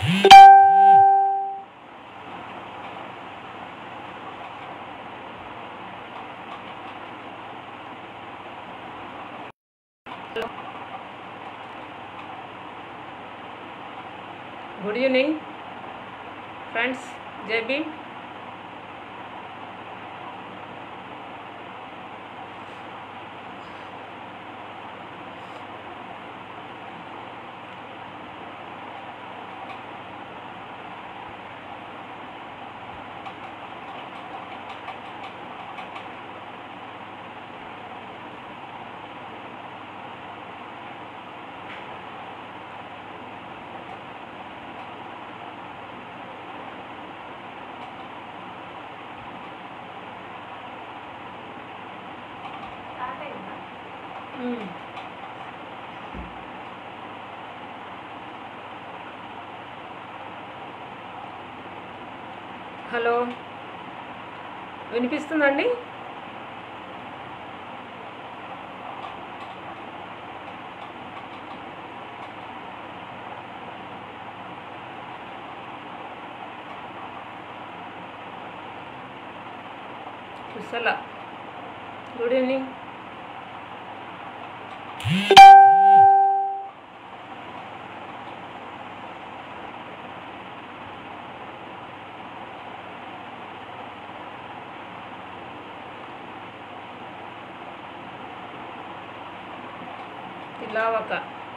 Good evening friends JB hello వినిపిస్తుందండి Kushala good evening తిలావక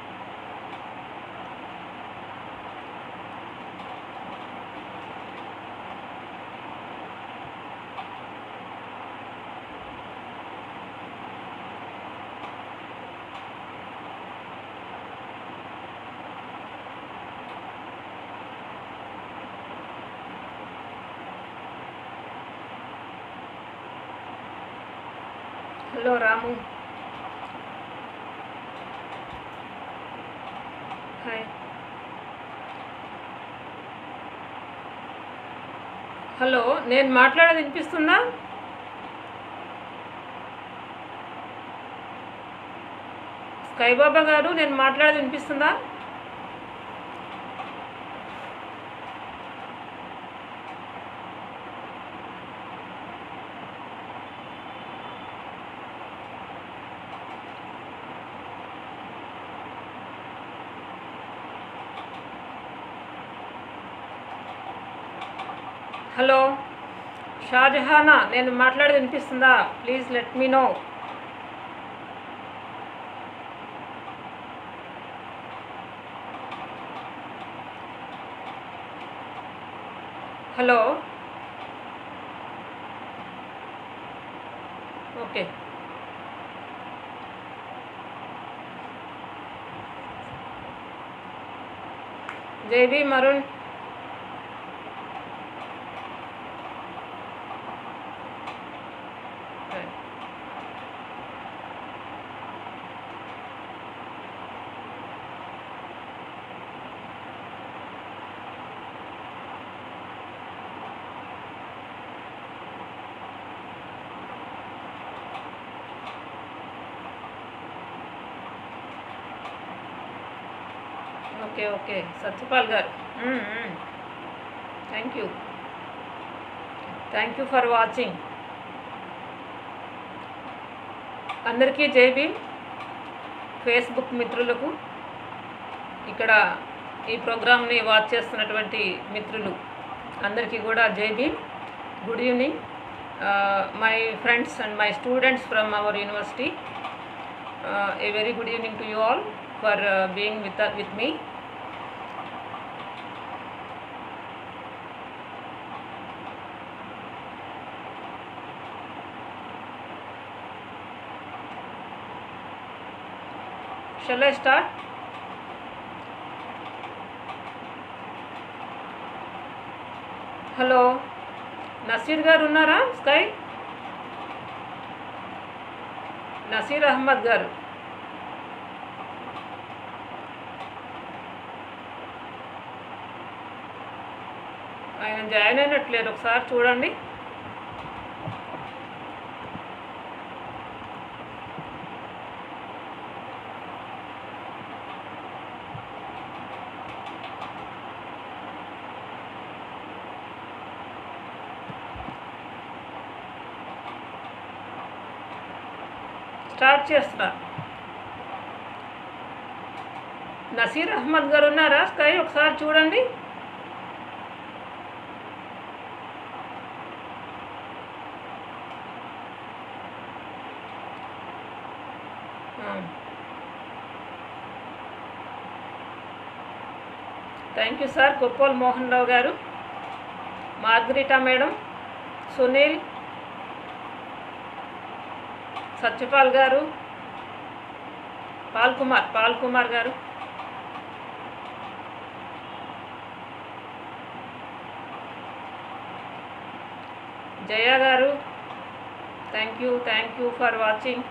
hello Ramu hi hello నేను మాట్లాడేది వినిపిస్తుందా స్కైబాబా గారు నేను మాట్లాడేది వినిపిస్తుందా హలో షాజహానా నేను మాట్లాడేది వినిపిస్తుందా please let me know hello okay JB Marun okay okay Satyapal గారు thank you thank you for watching అందరికీ జై భీమ్ ఫేస్బుక్ మిత్రులకు ఇక్కడ ఈ ప్రోగ్రామ్ని వాచ్ చేస్తున్నటువంటి మిత్రులు అందరికీ కూడా Jai Bhim good evening my friends and my students from our university a very good evening to you all for being with with me Shall I start? Hello Naseer గారు ఉన్నారా స్కై నసీర్ అహ్మద్ గారు ఆయన జాయిన్ అయినట్లేరు ఒకసారి చూడండి స్టార్ట్ చేస్తున్నారు నసీర్ అహ్మద్ గారు ఉన్నారా స్కై ఒకసారి చూడండి thank you sir Koppol Mohan Rao గారు మార్గరిటా మేడం సునీల్ సత్యపాల్ గారు పాల్ కుమార్ పాల్ కుమార్ గారు జయ గారు thank you thank you for watching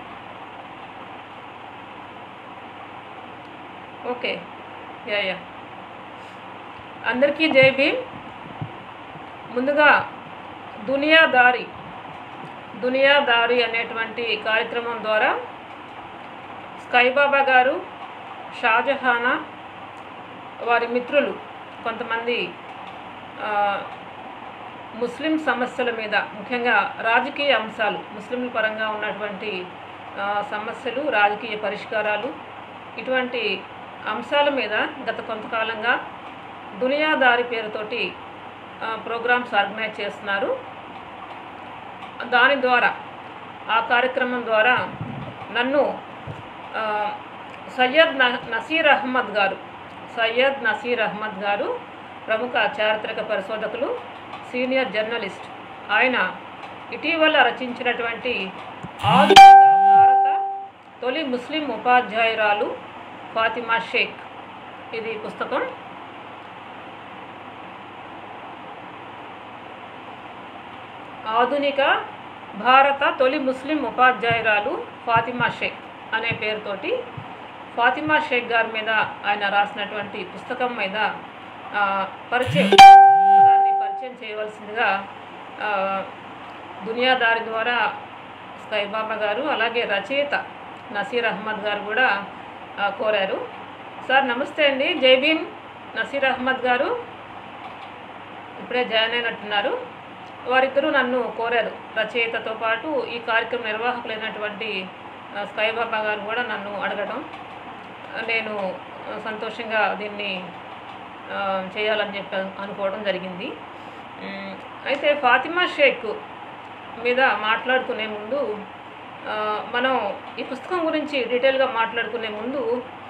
okay yeah yeah అందరికీ జై భీమ్ ముందుగా దునియాదారి దునియాదారి అనేటువంటి కార్యక్రమం ద్వారా స్కైబాబా గారు షాజహానా వారి మిత్రులు కొంతమంది ఆ, ముస్లిం సమస్యల మీద ముఖ్యంగా రాజకీయ అంశాలు ముస్లింల పరంగా ఉన్నటువంటి ఆ, సమస్యలు రాజకీయ పరిష్కారాలు ఇటువంటి అంశాల మీద గత కొంతకాలంగా దునియాదారి పేరుతోటి ఆ, ప్రోగ్రామ్స్ ఆర్గనైజ్ చేస్తున్నారు దాని ద్వారా ఆ కార్యక్రమం ద్వారా నన్ను ఆ, సయ్యద్ న- నసీర్ అహ్మద్ గారు సయ్యద్ నసీర్ అహ్మద్ గారు ప్రముఖ చారిత్రక పరిశోధకులు సీనియర్ జర్నలిస్ట్ ఆయన ఇటీవల రచించినటువంటి ఆధునిక భారత తొలి ముస్లిం ఉపాధ్యాయురాలు ఫాతిమా షేక్ ఇది పుస్తకం ఆధునిక భారత తొలి ముస్లిం ఉపాధ్యాయురాలు ఫాతిమా షేక్ అనే పేరుతోటి ఫాతిమా షేక్ గారి మీద ఆయన రాసినటువంటి పుస్తకం మీద ఆ, పరిచయం పుస్తకాన్ని పరిచయం చేయవలసిందిగా ఆ, దునియాదారి ద్వారా స్కైబాబా గారు అలాగే రచయిత నసీర్ అహ్మద్ గారు కూడా ఆ, కోరారు సార్ నమస్తే అండి జై భీమ్ నసీర్ అహ్మద్ గారు ఇప్పుడే జాయిన్ అయినట్టున్నారు వారిద్దరూ నన్ను కోరారు రచయితతో పాటు ఈ కార్యక్రమ నిర్వాహకులైనటువంటి ఆ, స్కైబాబా గారు కూడా నన్ను అడగడం ఆ, నేను ఆ, సంతోషంగా దీన్ని ఆ, చేయాలని చెప్పి అనుకోవడం జరిగింది ఉమ్, అయితే ఫాతిమా షేక్ మీద మాట్లాడుకునే ముందు ఆ, మనం ఈ పుస్తకం గురించి డీటెయిల్గా మాట్లాడుకునే ముందు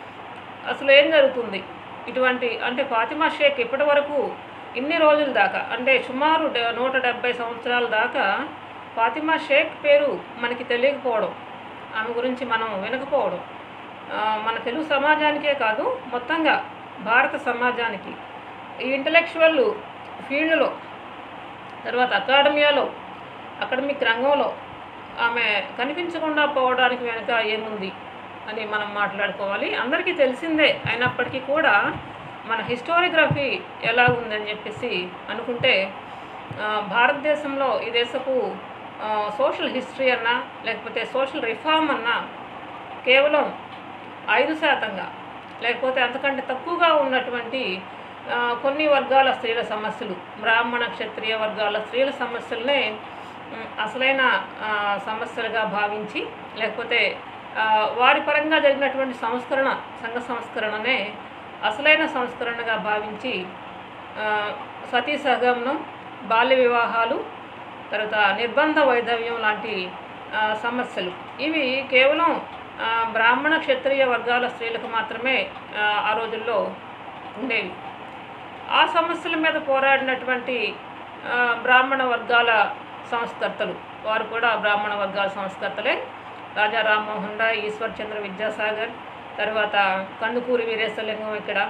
అసలు ఏం జరుగుతుంది ఇటువంటి అంటే ఫాతిమా షేక్ ఇప్పటి వరకు ఇన్ని రోజుల దాకా అంటే సుమారు డె- నూట డెబ్బై సంవత్సరాల దాకా ఫాతిమా షేక్ పేరు మనకి తెలియకపోవడం ఆమె గురించి మనం వినకపోవడం ఆ, మన తెలుగు సమాజానికే కాదు మొత్తంగా భారత సమాజానికి ఈ ఇంటలెక్చువల్ ఫీల్డ్లో తర్వాత అకాడమియాలో అకాడమిక్ రంగంలో ఆమె కనిపించకుండా పోవడానికి వెనుక ఏముంది అని మనం మాట్లాడుకోవాలి అందరికీ తెలిసిందే అయినప్పటికీ కూడా మన హిస్టోరిగ్రఫీ ఎలా ఉందని చెప్పేసి అనుకుంటే ఆ, భారతదేశంలో ఈ దేశపు సోషల్ హిస్టరీ అన్నా లేకపోతే సోషల్ రిఫార్మ్ అన్నా కేవలం ఐదు శాతంగా లేకపోతే అంతకంటే తక్కువగా ఉన్నటువంటి ఆ, కొన్ని వర్గాల స్త్రీల సమస్యలు బ్రాహ్మణ క్షత్రియ వర్గాల స్త్రీల సమస్యలనే ఉమ్, అసలైన ఆ, సమస్యలుగా భావించి లేకపోతే ఆ, వారి పరంగా జరిగినటువంటి సంస్కరణ సంఘ సంస్కరణనే అసలైన సంస్కరణగా భావించి ఆ, సతీ సహగమనం బాల్య వివాహాలు తర్వాత నిర్బంధ వైధవ్యం లాంటి ఆ, సమస్యలు ఇవి కేవలం ఆ, బ్రాహ్మణ క్షత్రియ వర్గాల స్త్రీలకు మాత్రమే ఆ, ఆ రోజుల్లో ఉండేవి ఆ సమస్యల మీద పోరాడినటువంటి ఆ, బ్రాహ్మణ వర్గాల సంస్కర్తలు వారు కూడా బ్రాహ్మణ వర్గాల సంస్కర్తలే రాజా రామ్మోహన్ రాయ్ ఈశ్వర్ చంద్ర విద్యాసాగర్ తర్వాత కందుకూరి వీరేశలింగం ఇక్కడ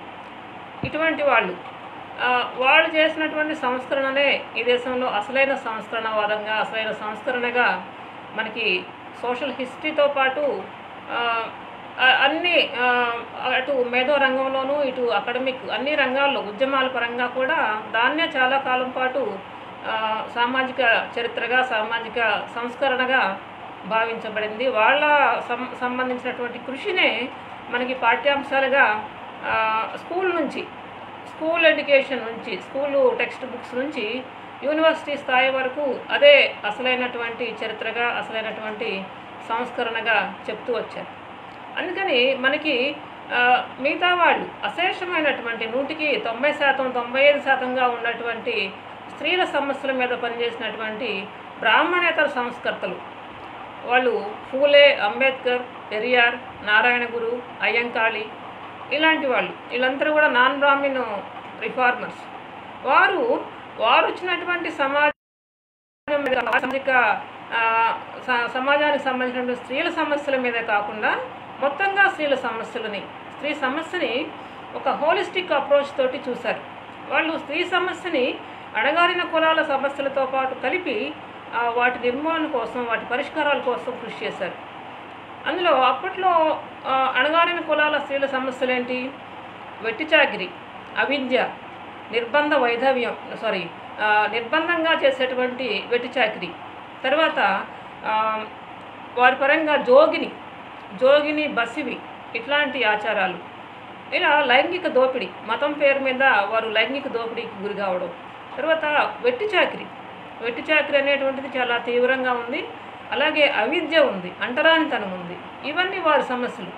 ఇటువంటి వాళ్ళు ఆ, వాళ్ళు చేసినటువంటి సంస్కరణలే ఈ దేశంలో అసలైన సంస్కరణవాదంగా అసలైన సంస్కరణగా మనకి సోషల్ హిస్టరీతో పాటు ఆ, ఆ- అన్ని ఆ, అటు మేధో రంగంలోనూ ఇటు అకాడమిక్ అన్ని రంగాల్లో ఉద్యమాల పరంగా కూడా దాన్నే చాలా కాలం పాటు ఆ, సామాజిక చరిత్రగా సామాజిక సంస్కరణగా భావించబడింది వాళ్ళ సం సంబంధించినటువంటి కృషినే మనకి పాఠ్యాంశాలుగా ఆ, స్కూల్ నుంచి స్కూల్ ఎడ్యుకేషన్ నుంచి స్కూల్ టెక్స్ట్ బుక్స్ నుంచి యూనివర్సిటీ స్థాయి వరకు అదే అసలైనటువంటి చరిత్రగా అసలైనటువంటి సంస్కరణగా చెప్తూ వచ్చారు అందుకని మనకి ఆ, మిగతా వాళ్ళు అశేషమైనటువంటి నూటికి తొంభై శాతం తొంభై ఐదు శాతంగా ఉన్నటువంటి స్త్రీల సమస్యల మీద పనిచేసినటువంటి బ్రాహ్మణేతర సంస్కర్తలు వాళ్ళు ఫూలే అంబేద్కర్ పెరియార్ నారాయణ గురు అయ్యంకాళి ఇలాంటి వాళ్ళు వీళ్ళందరూ కూడా నాన్ బ్రాహ్మిన్ రిఫార్మర్స్ వారు వారు వచ్చినటువంటి సమాజం మీద సామాజిక ఆ, స- సమాజానికి సంబంధించినటువంటి స్త్రీల సమస్యల మీదే కాకుండా మొత్తంగా స్త్రీల సమస్యలని స్త్రీ సమస్యని ఒక హోలిస్టిక్ అప్రోచ్ తోటి చూశారు వాళ్ళు స్త్రీ సమస్యని అడగారిన కులాల సమస్యలతో పాటు కలిపి ఆ, వాటి నిర్మూలన కోసం వాటి పరిష్కారాల కోసం కృషి చేశారు అందులో అప్పట్లో ఆ, అణగారిన కులాల స్త్రీల సమస్యలు ఏంటి వెట్టి చాకిరి అవిద్య నిర్బంధ వైధవ్యం సారీ ఆ, నిర్బంధంగా చేసేటువంటి వెట్టి చాకిరి తర్వాత ఆ, వారి పరంగా జోగిని జోగిని బసివి ఇట్లాంటి ఆచారాలు ఇలా లైంగిక దోపిడీ మతం పేరు మీద వారు లైంగిక దోపిడీకి గురి కావడం తర్వాత వెట్టి చాకిరి వెట్టి చాకిరి అనేటువంటిది చాలా తీవ్రంగా ఉంది అలాగే అవిద్య ఉంది అంటరానితనం ఉంది ఇవన్నీ వారి సమస్యలు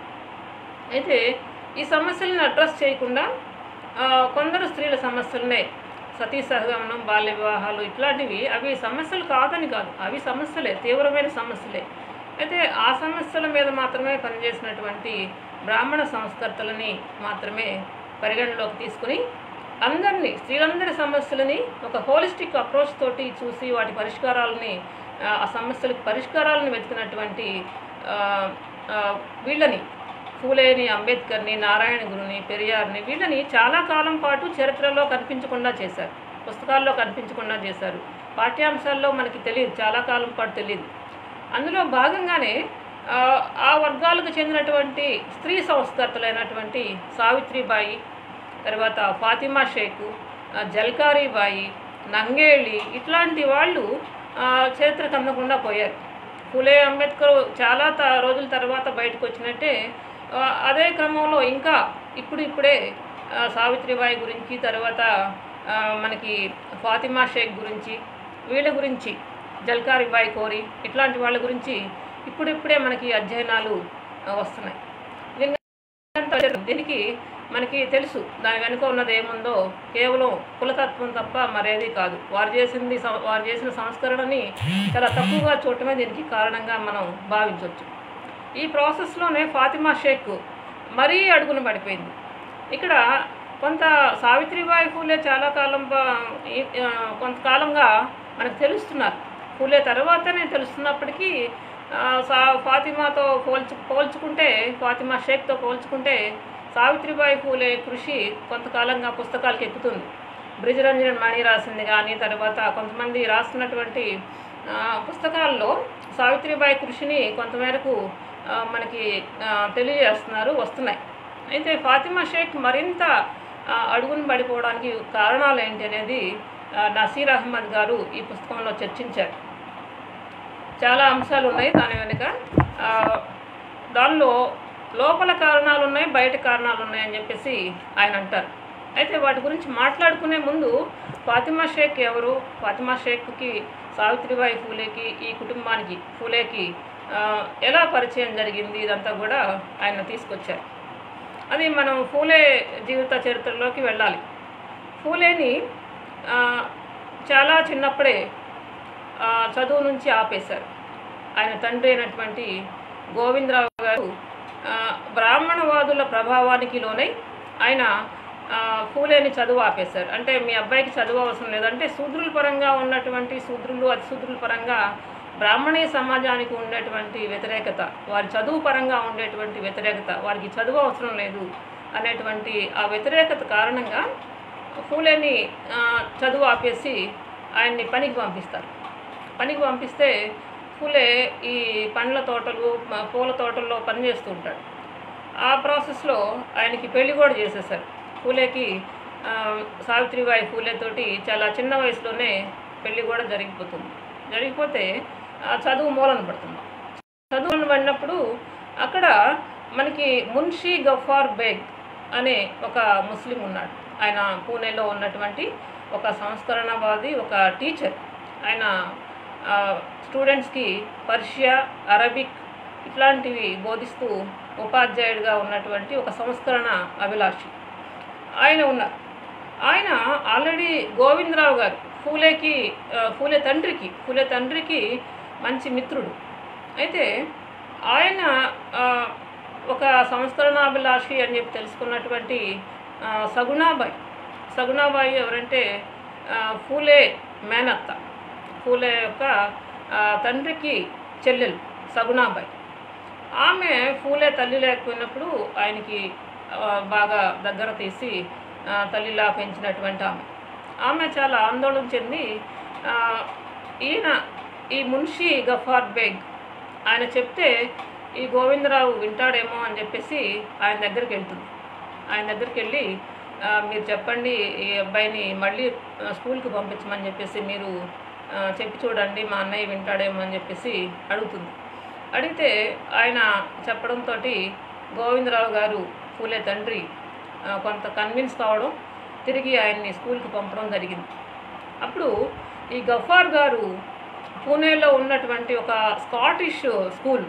అయితే ఈ సమస్యలను అడ్రస్ చేయకుండా ఆ, కొందరు స్త్రీల సమస్యలనే సతీ సహగమనం బాల్య వివాహాలు ఇట్లాంటివి అవి సమస్యలు కాదని కాదు అవి సమస్యలే తీవ్రమైన సమస్యలే అయితే ఆ సమస్యల మీద మాత్రమే పనిచేసినటువంటి బ్రాహ్మణ సంస్కర్తలని మాత్రమే పరిగణలోకి తీసుకుని అందరినీ స్త్రీలందరి సమస్యలని ఒక హోలిస్టిక్ అప్రోచ్ తోటి చూసి వాటి పరిష్కారాలని ఆ, ఆ సమస్యలకు పరిష్కారాలను వెతికినటువంటి ఆ, ఆ, వీళ్ళని ఫూలేని అంబేద్కర్ని నారాయణ గురుని పెరియార్ని వీళ్ళని చాలా కాలం పాటు చరిత్రలో కనిపించకుండా చేశారు పుస్తకాల్లో కనిపించకుండా చేశారు పాఠ్యాంశాల్లో మనకి తెలియదు చాలా కాలం పాటు తెలియదు అందులో భాగంగానే ఆ, ఆ వర్గాలకు చెందినటువంటి స్త్రీ సంస్కర్తలైనటువంటి సావిత్రిబాయి తర్వాత ఫాతిమా షేకు ఆ, జల్కారీబాయి నంగేళి ఇట్లాంటి వాళ్ళు ఆ, చరిత్రకు అందకుండా పోయారు ఫులే అంబేద్కర్ చాలా త రోజుల తర్వాత బయటకు వచ్చినట్టే ఆ, అదే క్రమంలో ఇంకా ఇప్పుడు ఇప్పుడే ఆ, సావిత్రిబాయి గురించి తర్వాత ఆ, మనకి ఫాతిమా షేక్ గురించి వీళ్ళ గురించి జల్కారీబాయి కోరి ఇట్లాంటి వాళ్ళ గురించి ఇప్పుడిప్పుడే మనకి అధ్యయనాలు ఆ, వస్తున్నాయి దీని అంత దీనికి మనకి తెలుసు దాని వెనుక ఉన్నది ఏముందో కేవలం కులతత్వం తప్ప మరేది కాదు వారు చేసింది సం- వారు చేసిన సంస్కరణని చాలా తక్కువగా చూడటమే దీనికి కారణంగా మనం భావించవచ్చు ఈ ప్రాసెస్లోనే ఫాతిమా షేక్ మరీ అడుగున పడిపోయింది ఇక్కడ కొంత సావిత్రిబాయి ఫూలే చాలా కాలం ప- ఈ- ఆ, కొంతకాలంగా మనకు తెలుస్తున్నారు ఫూలే తర్వాతనే తెలుస్తున్నప్పటికీ ఆ, సా ఫాతిమాతో పోల్చు పోల్చుకుంటే ఫాతిమా షేక్తో పోల్చుకుంటే సావిత్రిబాయి ఫూలే కృషి కొంతకాలంగా పుస్తకాలకు ఎక్కుతుంది బ్రిజరంజన్ మణి రాసింది కానీ తర్వాత కొంతమంది రాస్తున్నటువంటి ఆ, పుస్తకాల్లో సావిత్రిబాయి కృషిని కొంతమేరకు ఆ, మనకి ఆ, తెలియజేస్తున్నారు వస్తున్నాయి అయితే ఫాతిమా షేక్ మరింత ఆ, అడుగును పడిపోవడానికి కారణాలు ఏంటి అనేది ఆ, నసీర్ అహ్మద్ గారు ఈ పుస్తకంలో చర్చించారు చాలా అంశాలు ఉన్నాయి దాని వెనుక ఆ, దానిలో లోపల కారణాలు ఉన్నాయి బయట కారణాలు ఉన్నాయి అని చెప్పేసి ఆయన అంటారు అయితే వాటి గురించి మాట్లాడుకునే ముందు ఫాతిమా షేక్ ఎవరు ఫాతిమా షేక్కి సావిత్రిబాయి ఫూలేకి ఈ కుటుంబానికి ఫూలేకి ఆ, ఎలా పరిచయం జరిగింది ఇదంతా కూడా ఆయన తీసుకొచ్చారు అది మనం ఫూలే జీవిత చరిత్రలోకి వెళ్ళాలి ఫూలేని ఆ, చాలా చిన్నప్పుడే ఆ, చదువు నుంచి ఆపేశారు ఆయన తండ్రి అయినటువంటి గోవిందరావు గారు ఆ, బ్రాహ్మణవాదుల ప్రభావానికి లోనై ఆయన ఆ, ఫూలేని చదువు ఆపేశారు అంటే మీ అబ్బాయికి చదువు అవసరం లేదంటే శూద్రుల పరంగా ఉన్నటువంటి శూద్రులు అతి శూద్రుల పరంగా బ్రాహ్మణీయ సమాజానికి ఉండేటువంటి వ్యతిరేకత వారి చదువు పరంగా ఉండేటువంటి వ్యతిరేకత వారికి చదువు అవసరం లేదు అనేటువంటి ఆ వ్యతిరేకత కారణంగా ఫూలేని ఆ, చదువు ఆపేసి ఆయన్ని పనికి పంపిస్తారు పనికి పంపిస్తే ఫూలే ఈ పండ్ల తోటలు మ- పూల తోటల్లో పనిచేస్తూ ఉంటాడు ఆ ప్రాసెస్లో ఆయనకి పెళ్లి కూడా చేసేసారు ఫూలేకి ఆ, సావిత్రిబాయి ఫూలే తోటి చాలా చిన్న వయసులోనే పెళ్లి కూడా జరిగిపోతుంది జరిగిపోతే ఆ చదువు మూలన పడుతుంది చదువులను పడినప్పుడు అక్కడ మనకి మున్షీ గఫార్ బేగ్ అనే ఒక ముస్లిం ఉన్నాడు ఆయన పూణేలో ఉన్నటువంటి ఒక సంస్కరణవాది ఒక టీచర్ ఆయన ఆ, స్టూడెంట్స్కి పర్షియా అరబిక్ ఇట్లాంటివి బోధిస్తూ ఉపాధ్యాయుడిగా ఉన్నటువంటి ఒక సంస్కరణ అభిలాషి ఆయన ఉన్నారు ఆయన ఆల్రెడీ గోవిందరావు గారు ఫూలేకి ఆ, ఫూలే తండ్రికి ఫూలే తండ్రికి మంచి మిత్రుడు అయితే ఆయన ఆ, ఒక సంస్కరణాభిలాషి అని చెప్పి తెలుసుకున్నటువంటి ఆ, సగుణాబాయి సగుణాబాయి ఎవరంటే ఆ, ఫూలే మేనత్త ఫూలే యొక్క ఆ, తండ్రికి చెల్లెలు సగుణాబాయి ఆమె ఫూలే తల్లి లేకపోయినప్పుడు ఆయనకి ఆ, బాగా దగ్గర తీసి ఆ, తల్లిలా పెంచినటువంటి ఆమె ఆమె చాలా ఆందోళన చెంది ఆ, ఈయన ఈ మున్షి గఫార్ బేగ్ ఆయన చెప్తే ఈ గోవిందరావు వింటాడేమో అని చెప్పేసి ఆయన దగ్గరికి వెళ్తుంది ఆయన దగ్గరికి వెళ్ళి ఆ, మీరు చెప్పండి ఈ అబ్బాయిని మళ్ళీ ఆ, స్కూల్కి పంపించమని చెప్పేసి మీరు ఆ, చెప్పి చూడండి మా అన్నయ్య వింటాడేమో అని చెప్పేసి అడుగుతుంది అడిగితే ఆయన చెప్పడంతో గోవిందరావు గారు పూలే తండ్రి ఆ, కొంత కన్విన్స్ కావడం తిరిగి ఆయన్ని స్కూల్కి పంపడం జరిగింది అప్పుడు ఈ గఫార్ గారు పూణేలో ఉన్నటువంటి ఒక స్కాటిష్ స్కూల్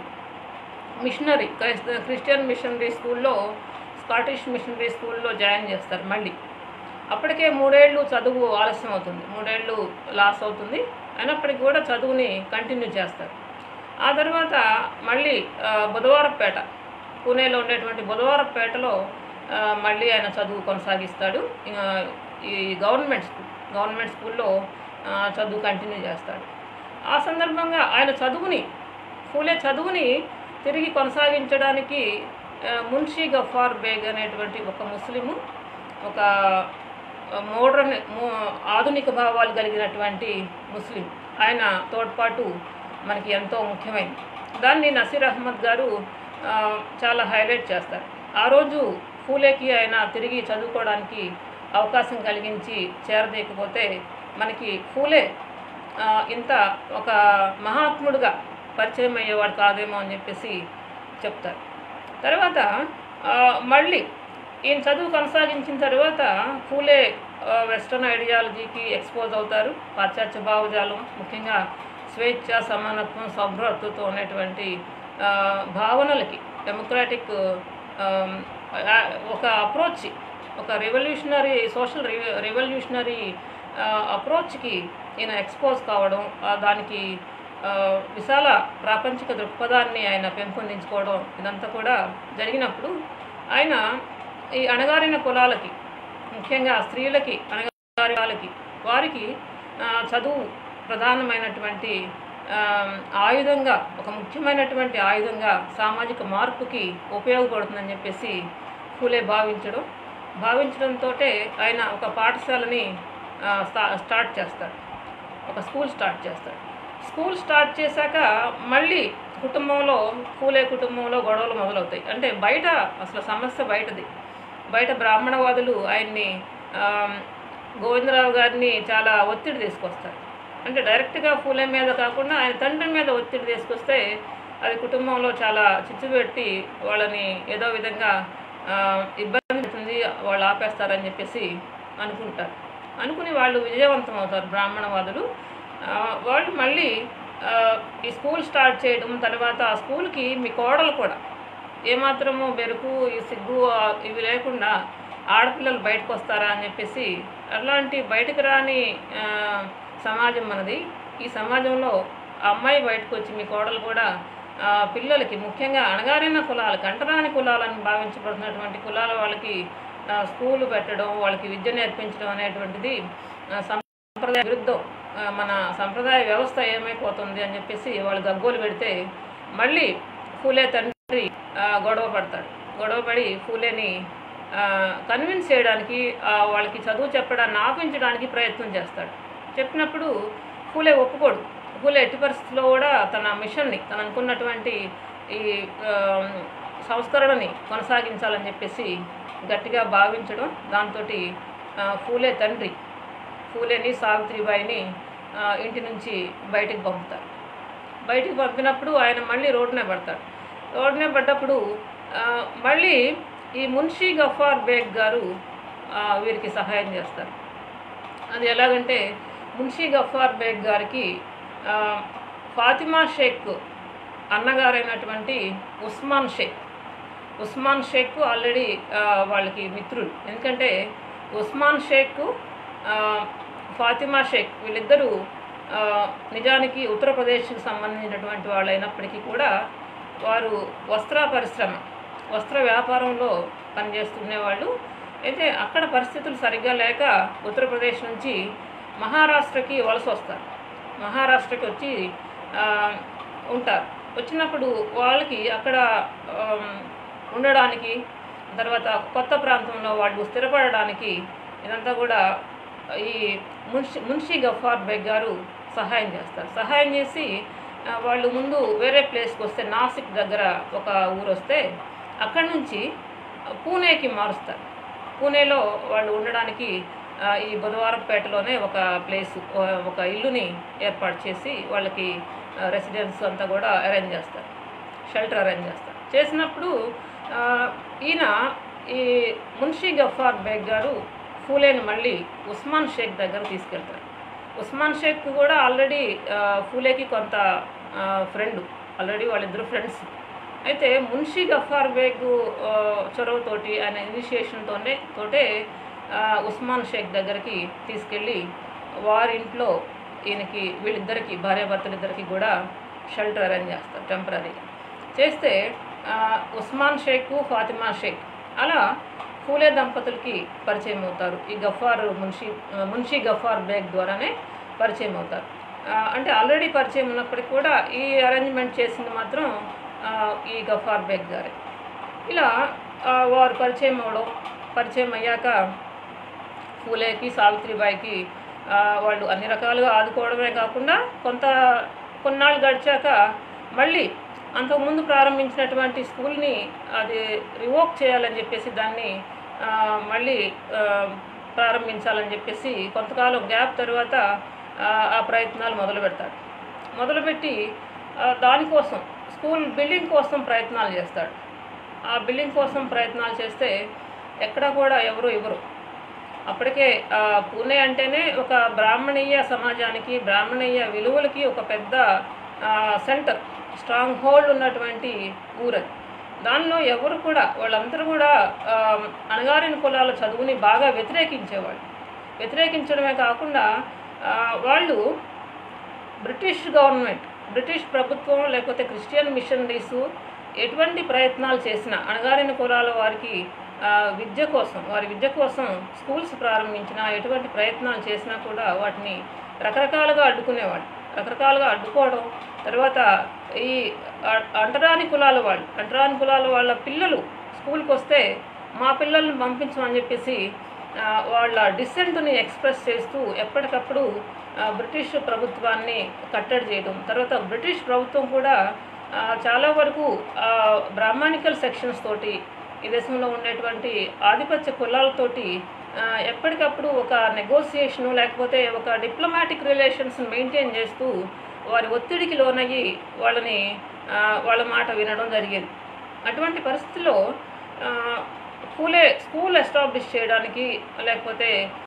మిషనరీ క్రైస్త క్రిస్టియన్ మిషనరీ స్కూల్లో స్కాటిష్ మిషనరీ స్కూల్లో జాయిన్ చేస్తారు మళ్ళీ అప్పటికే మూడేళ్ళు చదువు ఆలస్యం అవుతుంది మూడేళ్ళు లాస్ అవుతుంది అయినప్పటికీ కూడా చదువుని కంటిన్యూ చేస్తారు ఆ తర్వాత మళ్ళీ ఆ, బుధవారపేట పూణేలో ఉండేటువంటి బుధవారపేటలో ఆ, మళ్ళీ ఆయన చదువు కొనసాగిస్తాడు ఆ, ఈ గవర్నమెంట్ స్కూల్ గవర్నమెంట్ స్కూల్లో ఆ, చదువు కంటిన్యూ చేస్తాడు ఆ సందర్భంగా ఆయన చదువుని ఫూలే చదువుని తిరిగి కొనసాగించడానికి ఆ, మున్షీ గఫార్ బేగ్ అనేటువంటి ఒక ముస్లిము ఒక మోడ్రన్ మో- ఆధునిక భావాలు కలిగినటువంటి ముస్లిం ఆయన తోడ్పాటు మనకి ఎంతో ముఖ్యమైనది దాన్ని నసీర్ అహ్మద్ గారు ఆ, చాలా హైలైట్ చేస్తారు ఆ రోజు ఫూలేకి ఆయన తిరిగి చదువుకోవడానికి అవకాశం కలిగించి చేరదీయకపోతే మనకి ఫూలే ఆ, ఇంత ఒక మహాత్ముడుగా పరిచయం అయ్యేవాడు కాదేమో అని చెప్పేసి చెప్తారు తర్వాత ఆ, మళ్ళీ ఈయన చదువు కొనసాగించిన తర్వాత ఫూలే ఆ, వెస్ట్రన్ ఐడియాలజీకి ఎక్స్పోజ్ అవుతారు పాశ్చాత్య భావజాలం ముఖ్యంగా స్వేచ్ఛ సమానత్వం సౌభ్రతతో ఉన్నటువంటి ఆ, భావనలకి డెమోక్రాటిక్ ఆ, ఆ, ఒక అప్రోచ్ ఒక రెవల్యూషనరీ సోషల్ రెవల్యూషనరీ అప్రోచ్కి ఈయన ఎక్స్పోజ్ కావడం ఆ, దానికి ఆ, విశాల ప్రాపంచిక దృక్పథాన్ని ఆయన పెంపొందించుకోవడం ఇదంతా కూడా జరిగినప్పుడు ఆయన ఈ అణగారిన కులాలకి ముఖ్యంగా స్త్రీలకి అణగారిన వాళ్ళకి వారికి ఆ, చదువు ప్రధానమైనటువంటి ఆ, ఆయుధంగా ఒక ముఖ్యమైనటువంటి ఆయుధంగా సామాజిక మార్పుకి ఉపయోగపడుతుందని చెప్పేసి ఫూలే భావించడం భావించడంతో ఆయన ఒక పాఠశాలని ఆ, స్టా స్టార్ట్ చేస్తాడు ఒక స్కూల్ స్టార్ట్ చేస్తాడు స్కూల్ స్టార్ట్ చేశాక మళ్ళీ కుటుంబంలో పూలే కుటుంబంలో గొడవలు మొదలవుతాయి అంటే బయట అసలు సమస్య బయటది బయట బ్రాహ్మణవాదులు ఆయన్ని ఆ, గోవిందరావు గారిని చాలా ఒత్తిడి తీసుకొస్తారు అంటే డైరెక్ట్గా పూలే మీద కాకుండా ఆయన తండ్రి మీద ఒత్తిడి తీసుకొస్తే అది కుటుంబంలో చాలా చిచ్చు పెట్టి వాళ్ళని ఏదో విధంగా ఆ, ఇబ్బంది పెడుతుంది వాళ్ళు ఆపేస్తారని చెప్పేసి అనుకుంటారు అనుకుని వాళ్ళు విజయవంతం అవుతారు బ్రాహ్మణవాదులు ఆ, వాళ్ళు మళ్ళీ ఆ, ఈ స్కూల్ స్టార్ట్ చేయడం తర్వాత ఆ స్కూల్కి మీ కోడలు కూడా ఏమాత్రము బెరుకు ఈ సిగ్గు ఆ, ఇవి లేకుండా ఆడపిల్లలు బయటకు వస్తారా అని చెప్పేసి అలాంటి బయటకు రాని ఆ, సమాజం మనది ఈ సమాజంలో ఆ అమ్మాయి బయటకు వచ్చి మీ కోడలు కూడా ఆ, పిల్లలకి ముఖ్యంగా అణగారిన కులాలకి అంటరాని కులాలని భావించబడుతున్నటువంటి కులాల వాళ్ళకి ఆ, స్కూలు పెట్టడం వాళ్ళకి విద్య నేర్పించడం అనేటువంటిది ఆ, సంప్రదాయ విరుద్ధం ఆ, మన సంప్రదాయ వ్యవస్థ ఏమైపోతుంది అని చెప్పేసి వాళ్ళు గగ్గోలు పెడితే మళ్ళీ ఫూలే తండ్రి ఆ, గొడవ పడతాడు గొడవ పడి ఫూలేని కన్విన్స్ చేయడానికి ఆ, వాళ్ళకి చదువు చెప్పడాన్ని ఆపించడానికి ప్రయత్నం చేస్తాడు చెప్పినప్పుడు ఫూలే ఒప్పుకోడు ఫూలే ఎట్టి పరిస్థితుల్లో కూడా తన మిషన్ని తను అనుకున్నటువంటి ఈ ఆ, సంస్కరణని కొనసాగించాలని చెప్పేసి గట్టిగా భావించడం దాంతో ఫూలే తండ్రి ఫూలేని సావిత్రిబాయిని ఆ, ఇంటి నుంచి బయటికి పంపుతారు బయటికి పంపినప్పుడు ఆయన మళ్ళీ రోడ్డునే పడతాడు రోడ్డునే పడ్డప్పుడు ఆ, మళ్ళీ ఈ మున్షీ గఫార్ బేగ్ గారు ఆ, వీరికి సహాయం చేస్తారు అది ఎలాగంటే మున్షీ గఫార్ బేగ్ గారికి ఆ, ఫాతిమా షేక్ అన్నగారైనటువంటి ఉస్మాన్ షేక్ ఉస్మాన్ షేక్ ఆల్రెడీ ఆ, వాళ్ళకి మిత్రులు ఎందుకంటే ఉస్మాన్ షేక్ ఆ, ఫాతిమా షేక్ వీళ్ళిద్దరూ ఆ, నిజానికి ఉత్తరప్రదేశ్కి సంబంధించినటువంటి వాళ్ళు అయినప్పటికీ కూడా వారు వస్త్ర పరిశ్రమ వస్త్ర వ్యాపారంలో పనిచేస్తుండేవాళ్ళు అయితే అక్కడ పరిస్థితులు సరిగ్గా లేక ఉత్తరప్రదేశ్ నుంచి మహారాష్ట్రకి వలస వస్తారు మహారాష్ట్రకి వచ్చి ఆ, ఉంటారు వచ్చినప్పుడు వాళ్ళకి అక్కడ ఆమ్, ఉండడానికి తర్వాత కొత్త ప్రాంతంలో వాళ్ళు స్థిరపడడానికి ఇదంతా కూడా ఈ మున్షి మున్షి గఫార్ బెగ్ గారు సహాయం చేస్తారు సహాయం చేసి ఆ, వాళ్ళు ముందు వేరే ప్లేస్కి వస్తే నాసిక్ దగ్గర ఒక ఊరు వస్తే అక్కడి నుంచి పూణేకి మారుస్తారు పూణేలో వాళ్ళు ఉండడానికి ఆ, ఈ బుధవారంపేటలోనే ఒక ప్లేస్ ఒక ఇల్లుని ఏర్పాటు చేసి వాళ్ళకి రెసిడెన్స్ అంతా కూడా అరేంజ్ చేస్తారు షెల్టర్ అరేంజ్ చేస్తారు చేసినప్పుడు ఆ, ఈయన ఈ మున్షీ గఫార్ బేగ్ గారు ఫూలేని మళ్ళీ ఉస్మాన్ షేక్ దగ్గర తీసుకెళ్తారు ఉస్మాన్ షేక్ కూడా ఆల్రెడీ ఆ, ఫూలేకి కొంత ఫ్రెండ్ ఆల్రెడీ వాళ్ళిద్దరు ఫ్రెండ్స్ అయితే మున్షీ గఫార్ బేగ్ ఆ, చొరవతోటి ఆయన ఇనిషియేషన్తోనే తోటే ఆ, ఉస్మాన్ షేక్ దగ్గరికి తీసుకెళ్ళి వారింట్లో ఈయనకి వీళ్ళిద్దరికి భార్యాభర్తలిద్దరికి కూడా షెల్టర్ అరేంజ్ చేస్తారు టెంపరీ చేస్తే ఆ, ఉస్మాన్ షేక్ ఫాతిమా షేక్ అలా ఫూలే దంపతులకి పరిచయం అవుతారు ఈ గఫార్ మున్షి ఆ, మున్షి గఫార్ బేగ్ ద్వారానే పరిచయం అవుతారు ఆ, అంటే ఆల్రెడీ పరిచయం ఉన్నప్పటికీ కూడా ఈ అరేంజ్మెంట్ చేసింది మాత్రం ఆ, ఈ గఫార్ బేగ్ గారే ఇలా ఆ, వారు పరిచయం అవడం పరిచయం అయ్యాక ఫూలేకి సావిత్రిబాయికి ఆ, వాళ్ళు అన్ని రకాలుగా ఆదుకోవడమే కాకుండా కొంత కొన్నాళ్ళు గడిచాక మళ్ళీ అంతకుముందు ప్రారంభించినటువంటి స్కూల్ని అది రివోక్ చేయాలని చెప్పేసి దాన్ని ఆ, మళ్ళీ ఆ, ప్రారంభించాలని చెప్పేసి కొంతకాలం గ్యాప్ తర్వాత ఆ, ఆ ప్రయత్నాలు మొదలు పెడతాడు మొదలుపెట్టి ఆ, దానికోసం స్కూల్ బిల్డింగ్ కోసం ప్రయత్నాలు చేస్తాడు ఆ బిల్డింగ్ కోసం ప్రయత్నాలు చేస్తే ఎక్కడ కూడా ఎవరు ఇవ్వరు అప్పటికే ఆ, పూణే అంటేనే ఒక బ్రాహ్మణీయ సమాజానికి బ్రాహ్మణీయ విలువలకి ఒక పెద్ద ఆ, సెంటర్ స్ట్రాంగ్ హోల్డ్ ఉన్నటువంటి ఊరది దానిలో ఎవరు కూడా వాళ్ళందరూ కూడా ఆ, అణగారిన కులాల చదువుని బాగా వ్యతిరేకించేవాళ్ళు వ్యతిరేకించడమే కాకుండా ఆ, వాళ్ళు బ్రిటిష్ గవర్నమెంట్ బ్రిటిష్ ప్రభుత్వం లేకపోతే క్రిస్టియన్ మిషనరీస్ ఎటువంటి ప్రయత్నాలు చేసినా అణగారిన కులాల వారికి ఆ, విద్య కోసం వారి విద్య కోసం స్కూల్స్ ప్రారంభించినా ఎటువంటి ప్రయత్నాలు చేసినా కూడా వాటిని రకరకాలుగా అడ్డుకునేవాళ్ళు రకరకాలుగా అడ్డుకోవడం తర్వాత ఈ అ- అంటరాని కులాల వాళ్ళు అంటరాని కులాల వాళ్ళ పిల్లలు స్కూల్కి వస్తే మా పిల్లల్ని పంపించమని చెప్పేసి ఆ, వాళ్ళ డిసెంట్ని ఎక్స్ప్రెస్ చేస్తూ ఎప్పటికప్పుడు ఆ, బ్రిటిష్ ప్రభుత్వాన్ని కట్టడి చేయడం తర్వాత బ్రిటిష్ ప్రభుత్వం కూడా ఆ, చాలా వరకు ఆ, బ్రాహ్మణికల్ సెక్షన్స్ తోటి ఈ దేశంలో ఉండేటువంటి ఆధిపత్య కులాలతోటి ఆ, ఎప్పటికప్పుడు ఒక నెగోసియేషను లేకపోతే ఒక డిప్లొమాటిక్ రిలేషన్స్ మెయింటైన్ చేస్తూ వారి ఒత్తిడికి లోనయ్యి వాళ్ళని ఆ, వాళ్ళ మాట వినడం జరిగేది అటువంటి పరిస్థితుల్లో ఆ, స్కూలే స్కూల్ ఎస్టాబ్లిష్ చేయడానికి లేకపోతే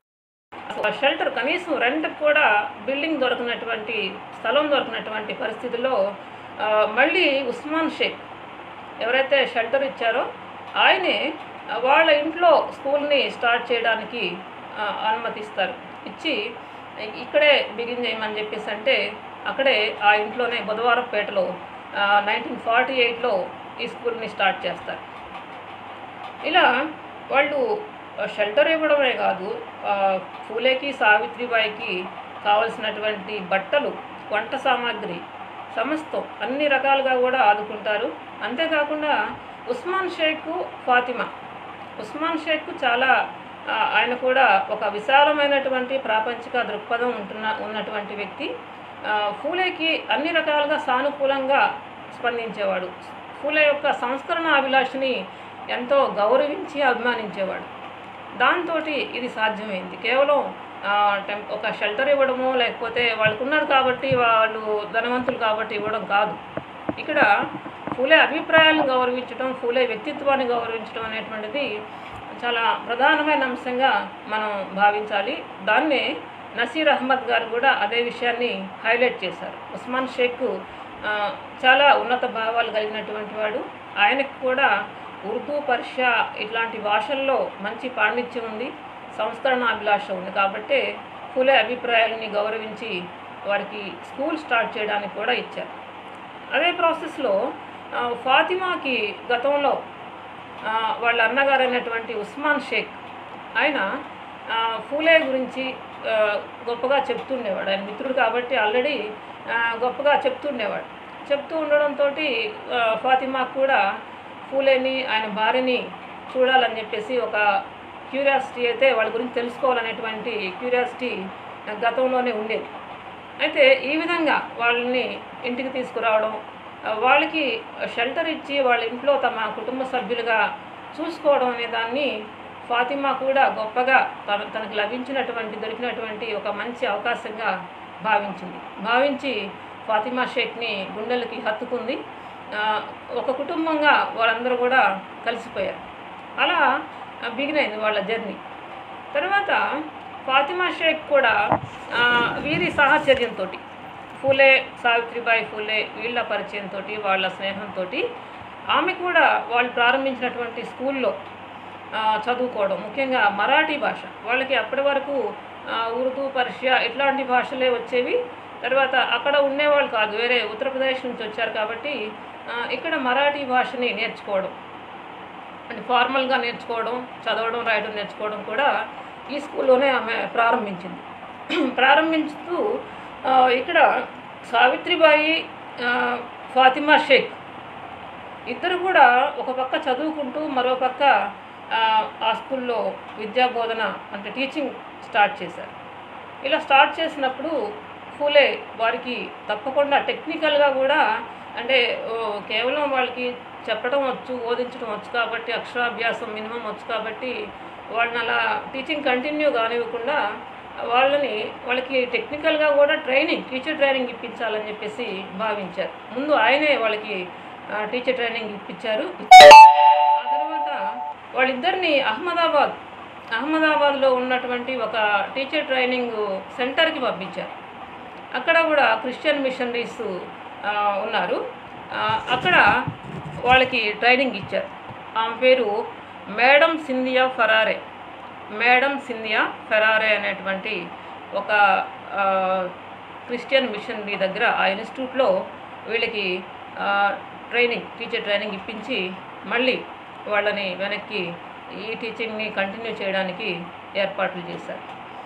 షెల్టర్ కనీసం రెంట్ కూడా బిల్డింగ్ దొరకనటువంటి స్థలం దొరకనటువంటి పరిస్థితుల్లో ఆ, మళ్ళీ ఉస్మాన్ షేక్ ఎవరైతే షెల్టర్ ఇచ్చారో ఆయనే ఆ, వాళ్ళ ఇంట్లో స్కూల్ని స్టార్ట్ చేయడానికి ఆ, అనుమతిస్తారు ఇచ్చి ఇక్కడే బిగిన్ చేయమని చెప్పేసి అంటే అక్కడే ఆ ఇంట్లోనే బుధవారపేటలో నైన్టీన్ ఫార్టీ ఎయిట్లో ఈ స్కూల్ని స్టార్ట్ చేస్తారు ఇలా వాళ్ళు షెల్టర్ ఇవ్వడమే కాదు ఆ, ఫూలేకి సావిత్రిబాయికి కావలసినటువంటి బట్టలు వంట సామాగ్రి సమస్తం అన్ని రకాలుగా కూడా ఆదుకుంటారు అంతేకాకుండా ఉస్మాన్ షేక్ ఫాతిమా ఉస్మాన్ షేక్ చాలా ఆ, ఆయన కూడా ఒక విశాలమైనటువంటి ప్రాపంచిక దృక్పథం ఉంటున్న ఉన్నటువంటి వ్యక్తి ఆ, ఫూలేకి అన్ని రకాలుగా సానుకూలంగా స్పందించేవాడు ఫూలే యొక్క సంస్కరణ అభిలాషని ఎంతో గౌరవించి అభిమానించేవాడు దాంతో ఇది సాధ్యమైంది కేవలం ఆ, టెం- ఒక షెల్టర్ ఇవ్వడమో లేకపోతే వాళ్ళకు ఉన్నారు కాబట్టి వాళ్ళు ధనవంతులు కాబట్టి ఇవ్వడం కాదు ఇక్కడ ఫూలే అభిప్రాయాలను గౌరవించడం ఫూలే వ్యక్తిత్వాన్ని గౌరవించడం అనేటువంటిది చాలా ప్రధానమైన అంశంగా మనం భావించాలి దాన్నే నసీర్ అహ్మద్ గారు కూడా అదే విషయాన్ని హైలైట్ చేశారు ఉస్మాన్ షేక్ ఆ, చాలా ఉన్నత భావాలు కలిగినటువంటి వాడు ఆయనకు కూడా ఉర్దూ పర్షియా ఇట్లాంటి భాషల్లో మంచి పాండిత్యం ఉంది సంస్కరణాభిలాష ఉంది కాబట్టి ఫులే అభిప్రాయాలని గౌరవించి వారికి స్కూల్ స్టార్ట్ చేయడానికి కూడా ఇచ్చారు అదే ప్రాసెస్లో ఆ, ఫాతిమాకి గతంలో ఆ, వాళ్ళ అన్నగారు అయినటువంటి ఉస్మాన్ షేక్ ఆయన ఆ, ఫూలే గురించి ఆ, గొప్పగా చెప్తుండేవాడు ఆయన మిత్రుడు కాబట్టి ఆల్రెడీ ఆ, గొప్పగా చెప్తుండేవాడు చెప్తూ ఉండడంతో ఫాతిమాకు కూడా ఫూలేని ఆయన భార్యని చూడాలని చెప్పేసి ఒక క్యూరియాసిటీ అయితే వాళ్ళ గురించి తెలుసుకోవాలనేటువంటి క్యూరియాసిటీ గతంలోనే ఉండేది అయితే ఈ విధంగా వాళ్ళని ఇంటికి తీసుకురావడం ఆ, వాళ్ళకి షెల్టర్ ఇచ్చి వాళ్ళ ఇంట్లో తమ కుటుంబ సభ్యులుగా చూసుకోవడం అనే దాన్ని ఫాతిమా కూడా గొప్పగా తన తనకు లభించినటువంటి దొరికినటువంటి ఒక మంచి అవకాశంగా భావించింది భావించి ఫాతిమా షేక్ని గుండెలకి హత్తుకుంది ఆ, ఒక కుటుంబంగా వాళ్ళందరూ కూడా కలిసిపోయారు అలా బిగిన్ అయింది వాళ్ళ జర్నీ తర్వాత ఫాతిమా షేక్ కూడా ఆ, వీరి సాహచర్యంతో ఫూలే సావిత్రిబాయి ఫూలే వీళ్ళ పరిచయంతో వాళ్ళ స్నేహంతో ఆమె కూడా వాళ్ళు ప్రారంభించినటువంటి స్కూల్లో ఆ, చదువుకోవడం ముఖ్యంగా మరాఠీ భాష వాళ్ళకి అప్పటి వరకు ఆ, ఉర్దూ పర్షియా ఇట్లాంటి భాషలే వచ్చేవి తర్వాత అక్కడ ఉండేవాళ్ళు కాదు వేరే ఉత్తరప్రదేశ్ నుంచి వచ్చారు కాబట్టి ఆ, ఇక్కడ మరాఠీ భాషని నేర్చుకోవడం అంటే ఫార్మల్గా నేర్చుకోవడం చదవడం రాయడం నేర్చుకోవడం కూడా ఈ స్కూల్లోనే ఆమె ప్రారంభించింది ప్రారంభించుతూ ఆ, ఇక్కడ సావిత్రిబాయి ఆ, ఫాతిమా షేక్ ఇద్దరు కూడా ఒక పక్క చదువుకుంటూ మరో పక్క ఆ, ఆ స్కూల్లో విద్యా బోధన అంటే టీచింగ్ స్టార్ట్ చేశారు ఇలా స్టార్ట్ చేసినప్పుడు ఫూలే వారికి తప్పకుండా టెక్నికల్గా కూడా అంటే ఓ, కేవలం వాళ్ళకి చెప్పడం వచ్చు బోధించడం వచ్చు కాబట్టి అక్షరాభ్యాసం మినిమం వచ్చు కాబట్టి వాళ్ళని అలా టీచింగ్ కంటిన్యూ కానివ్వకుండా వాళ్ళని వాళ్ళకి టెక్నికల్గా కూడా ట్రైనింగ్ టీచర్ ట్రైనింగ్ ఇప్పించాలని చెప్పేసి భావించారు ముందు ఆయనే వాళ్ళకి ఆ, టీచర్ ట్రైనింగ్ ఇప్పించారు ఆ తర్వాత వాళ్ళిద్దరిని అహ్మదాబాద్ అహ్మదాబాద్లో ఉన్నటువంటి ఒక టీచర్ ట్రైనింగ్ సెంటర్కి పంపించారు అక్కడ కూడా క్రిస్టియన్ మిషనరీస్ ఆ, ఉన్నారు ఆ, అక్కడ వాళ్ళకి ట్రైనింగ్ ఇచ్చారు ఆమె పేరు madam Cynthia Farrar madam Cynthia Farrar అనేటువంటి ఒక ఆ, క్రిస్టియన్ మిషనరీ దగ్గర ఆ ఇన్స్టిట్యూట్లో వీళ్ళకి ఆ, ట్రైనింగ్ టీచర్ ట్రైనింగ్ ఇప్పించి మళ్ళీ వాళ్ళని వెనక్కి ఈ టీచింగ్ని కంటిన్యూ చేయడానికి ఏర్పాట్లు చేశారు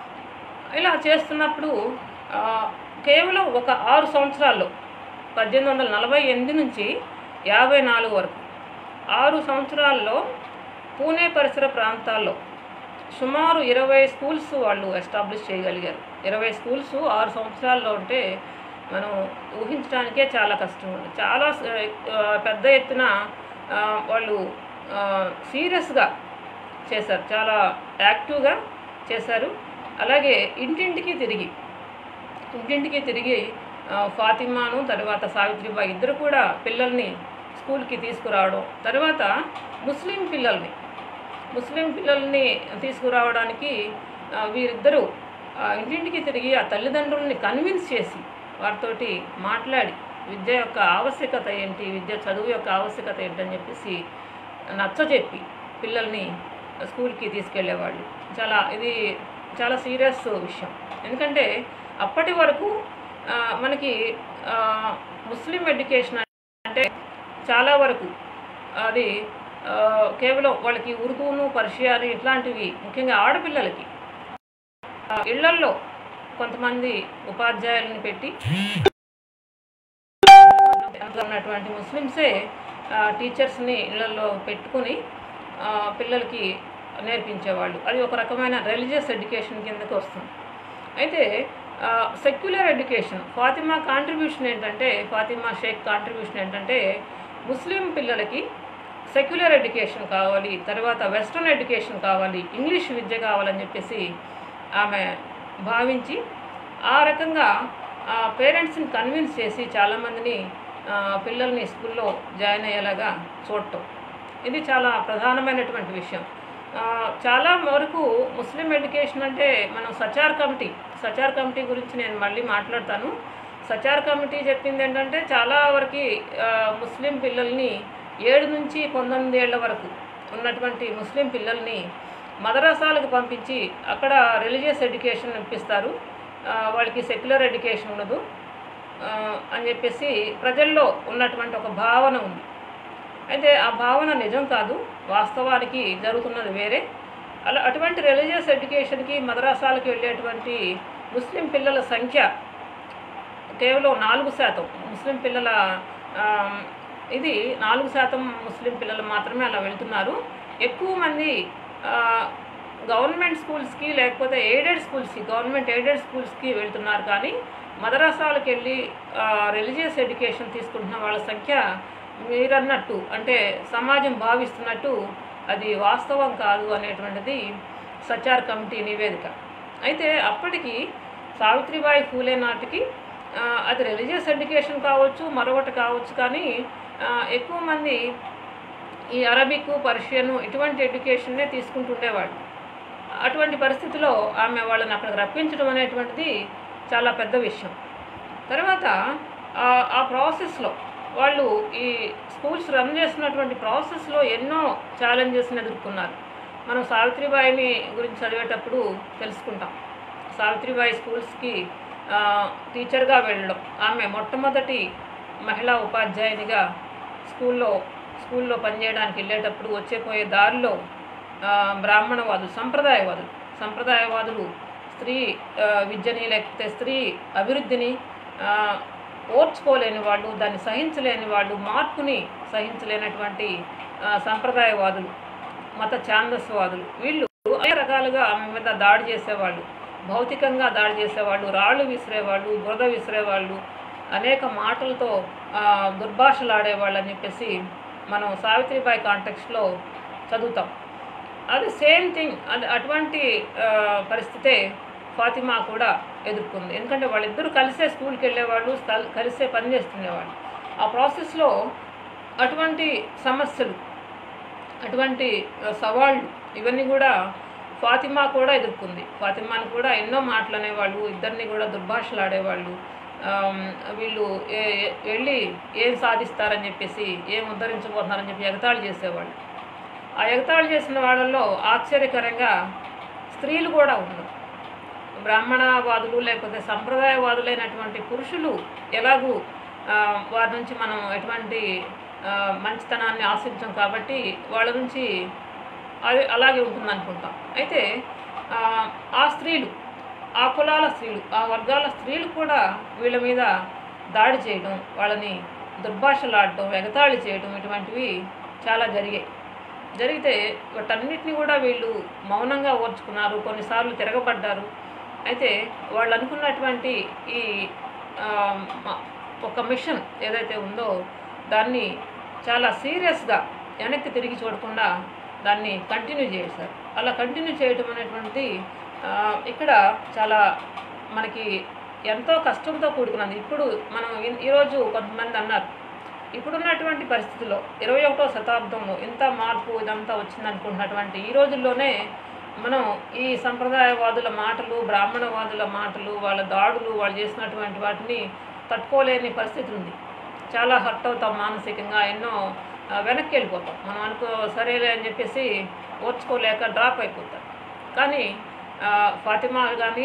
ఇలా చేస్తున్నప్పుడు ఆ, కేవలం ఒక ఆరు సంవత్సరాల్లో పద్దెనిమిది వందల నలభై ఎనిమిది నుంచి యాభై నాలుగు వరకు ఆరు సంవత్సరాల్లో పూణే పరిసర ప్రాంతాల్లో సుమారు ఇరవై స్కూల్స్ వాళ్ళు ఎస్టాబ్లిష్ చేయగలిగారు ఇరవై స్కూల్స్ ఆరు సంవత్సరాల్లో ఉంటే మనం ఊహించడానికే చాలా కష్టం ఉంది చాలా ఆ, పెద్ద ఎత్తున ఆ, వాళ్ళు సీరియస్గా చేశారు చాలా యాక్టివ్గా చేశారు అలాగే ఇంటింటికి తిరిగి ఇంటింటికి తిరిగి ఆ, ఫాతిమాను తర్వాత సావిత్రిబాయి ఇద్దరు కూడా పిల్లల్ని స్కూల్కి తీసుకురావడం తర్వాత ముస్లిం పిల్లల్ని ముస్లిం పిల్లల్ని తీసుకురావడానికి ఆ, వీరిద్దరూ ఆ, ఇంటింటికి తిరిగి ఆ తల్లిదండ్రుల్ని కన్విన్స్ చేసి వారితోటి మాట్లాడి విద్య యొక్క ఆవశ్యకత ఏంటి విద్య చదువు యొక్క ఆవశ్యకత ఏంటని చెప్పేసి నచ్చజెప్పి పిల్లల్ని స్కూల్కి తీసుకెళ్ళేవాళ్ళు చాలా ఇది చాలా సీరియస్ విషయం ఎందుకంటే అప్పటి వరకు ఆ, మనకి ఆ, ముస్లిం ఎడ్యుకేషన్ అంటే చాలా వరకు అది ఆ, కేవలం వాళ్ళకి ఉర్దూను పర్షియాని ఇట్లాంటివి ముఖ్యంగా ఆడపిల్లలకి ఆ, ఇళ్లల్లో కొంతమంది ఉపాధ్యాయులను పెట్టి ఉన్నటువంటి ముస్లిమ్సే ఆ, టీచర్స్ని ఇళ్లలో పెట్టుకుని ఆ, పిల్లలకి నేర్పించేవాళ్ళు అది ఒక రకమైన రిలీజియస్ ఎడ్యుకేషన్ కిందకి వస్తుంది అయితే సెక్యులర్ ఎడ్యుకేషన్ ఫాతిమా కాంట్రిబ్యూషన్ ఏంటంటే ఫాతిమా షేక్ కాంట్రిబ్యూషన్ ఏంటంటే ముస్లిం పిల్లలకి సెక్యులర్ ఎడ్యుకేషన్ కావాలి తర్వాత వెస్ట్రన్ ఎడ్యుకేషన్ కావాలి ఇంగ్లీష్ విద్య కావాలని చెప్పేసి ఆమె భావించి ఆ రకంగా పేరెంట్స్ని కన్విన్స్ చేసి చాలామందిని ఆ, పిల్లల్ని స్కూల్లో జాయిన్ అయ్యేలాగా చూడటం ఇది చాలా ప్రధానమైనటువంటి విషయం ఆ, చాలా వరకు ముస్లిం ఎడ్యుకేషన్ అంటే మనం సచార్ కమిటీ సచార్ కమిటీ గురించి నేను మళ్ళీ మాట్లాడతాను సచార్ కమిటీ చెప్పింది ఏంటంటే చాలా వరకు ఆ, ముస్లిం పిల్లల్ని ఏడు నుంచి పంతొమ్మిది ఏళ్ల వరకు ఉన్నటువంటి ముస్లిం పిల్లల్ని మదరసాలకు పంపించి అక్కడ రిలీజియస్ ఎడ్యుకేషన్ ఇప్పిస్తారు ఆ, వాళ్ళకి సెక్యులర్ ఎడ్యుకేషన్ ఉండదు ఆ, అని చెప్పేసి ప్రజల్లో ఉన్నటువంటి ఒక భావన ఉంది అయితే ఆ భావన నిజం కాదు వాస్తవానికి జరుగుతున్నది వేరే అలా అటువంటి రిలీజియస్ ఎడ్యుకేషన్కి మదరసాలకు వెళ్ళేటువంటి ముస్లిం పిల్లల సంఖ్య కేవలం నాలుగు శాతం ముస్లిం పిల్లల ఆ, ఇది నాలుగు శాతం ముస్లిం పిల్లలు మాత్రమే అలా వెళ్తున్నారు ఎక్కువ మంది ఆ, గవర్నమెంట్ స్కూల్స్కి లేకపోతే ఎయిడెడ్ స్కూల్స్కి గవర్నమెంట్ ఎయిడెడ్ స్కూల్స్కి వెళ్తున్నారు కానీ మదరసాలకు వెళ్ళి రిలీజియస్ ఎడ్యుకేషన్ తీసుకుంటున్న వాళ్ళ సంఖ్య మీరన్నట్టు అంటే సమాజం భావిస్తున్నట్టు అది వాస్తవం కాదు అనేటువంటిది సచార్ కమిటీ నివేదిక అయితే అప్పటికి సావిత్రిబాయి ఫూలే నాటికి ఆ, అది రిలీజియస్ ఎడ్యుకేషన్ కావచ్చు మరొకటి కావచ్చు కానీ ఆ, ఎక్కువ మంది ఈ అరబిక్ పర్షియన్ ఇటువంటి ఎడ్యుకేషన్నే తీసుకుంటుండేవాళ్ళు అటువంటి పరిస్థితిలో ఆమె వాళ్ళని అక్కడికి రప్పించడం అనేటువంటిది చాలా పెద్ద విషయం తర్వాత ఆ- ఆ ప్రాసెస్లో వాళ్ళు ఈ స్కూల్స్ రన్ చేస్తున్నటువంటి ప్రాసెస్లో ఎన్నో ఛాలెంజెస్ని ఎదుర్కొన్నారు మనం సావిత్రిబాయిని గురించి చదివేటప్పుడు తెలుసుకుంటాం సావిత్రిబాయి స్కూల్స్కి ఆ, టీచర్గా వెళ్ళడం ఆమె మొట్టమొదటి మహిళా ఉపాధ్యాయునిగా స్కూల్లో స్కూల్లో పనిచేయడానికి వెళ్ళేటప్పుడు వచ్చే పోయే దారిలో ఆ, బ్రాహ్మణవాదులు సంప్రదాయవాదులు సంప్రదాయవాదులు స్త్రీ ఆ, విద్యని లేకపోతే స్త్రీ అభివృద్ధిని ఆ, ఓర్చుకోలేని వాళ్ళు దాన్ని సహించలేని వాళ్ళు మార్పుని సహించలేనటువంటి ఆ, సంప్రదాయవాదులు మత ఛాందస్వాదులు వీళ్ళు అనేక రకాలుగా ఆమె మీద దాడి చేసేవాళ్ళు భౌతికంగా దాడి చేసేవాళ్ళు రాళ్ళు విసిరేవాళ్ళు బురద విసిరేవాళ్ళు అనేక మాటలతో ఆ, దుర్భాషలాడేవాళ్ళు అని చెప్పేసి మనం సావిత్రిబాయి కాంటెక్స్లో చదువుతాం అది సేమ్ థింగ్ అది అటువంటి ఆ, పరిస్థితే ఫాతిమా కూడా ఎదుర్కొంది ఎందుకంటే వాళ్ళిద్దరూ కలిసే స్కూల్కి వెళ్ళేవాళ్ళు కల్- కలిసే పని చేస్తుండేవాళ్ళు ఆ ప్రాసెస్లో అటువంటి సమస్యలు అటువంటి ఆ, సవాళ్ళు ఇవన్నీ కూడా ఫాతిమా కూడా ఎదుర్కొంది ఫాతిమాని కూడా ఎన్నో మాటలు అనేవాళ్ళు ఇద్దరిని కూడా దుర్భాషలు ఆడేవాళ్ళు ఆమ్, వీళ్ళు ఏ- ఏ- వెళ్ళి ఏం సాధిస్తారని చెప్పేసి ఏం ఉద్ధరించబోతున్నారని చెప్పి ఎగతాళి చేసేవాళ్ళు ఆ ఎగతాళి చేసిన వాళ్ళల్లో ఆశ్చర్యకరంగా స్త్రీలు కూడా ఉన్నారు బ్రాహ్మణవాదులు లేకపోతే సంప్రదాయవాదులైనటువంటి పురుషులు ఎలాగూ ఆ, వారి నుంచి మనం ఎటువంటి ఆ, మంచితనాన్ని ఆశించాం కాబట్టి వాళ్ళ నుంచి అది అలాగే ఉంటుంది అనుకుంటాం అయితే ఆ, ఆ స్త్రీలు ఆ కులాల స్త్రీలు ఆ వర్గాల స్త్రీలు కూడా వీళ్ళ మీద దాడి చేయడం వాళ్ళని దుర్భాషలాడటం ఎగతాళి చేయడం ఇటువంటివి చాలా జరిగాయి జరిగితే వాటన్నిటిని కూడా వీళ్ళు మౌనంగా ఓర్చుకున్నారు కొన్నిసార్లు తిరగబడ్డారు అయితే వాళ్ళు అనుకున్నటువంటి ఈ ఆ, మ- ఒక మిషన్ ఏదైతే ఉందో దాన్ని చాలా సీరియస్గా వెనక్కి తిరిగి చూడకుండా దాన్ని కంటిన్యూ చేశారు అలా కంటిన్యూ చేయటం అనేటువంటిది ఆ, ఇక్కడ చాలా మనకి ఎంతో కష్టంతో కూడుకున్నది ఇప్పుడు మనం ఈ- ఈరోజు కొంతమంది అన్నారు ఇప్పుడున్నటువంటి పరిస్థితుల్లో ఇరవై ఒకటో శతాబ్దంలో ఇంత మార్పు ఇదంతా వచ్చిందనుకుంటున్నటువంటి ఈ రోజుల్లోనే మనం ఈ సంప్రదాయవాదుల మాటలు బ్రాహ్మణవాదుల మాటలు వాళ్ళ దాడులు వాళ్ళు చేసినటువంటి వాటిని తట్టుకోలేని పరిస్థితి ఉంది చాలా హర్ట్ అవుతాం మానసికంగా ఎన్నో ఆ, వెనక్కి వెళ్ళిపోతాం మనం అనుకో సరేలే అని చెప్పేసి ఓర్చుకోలేక డ్రాప్ అయిపోతాం కానీ ఆ, ఫాతిమా కానీ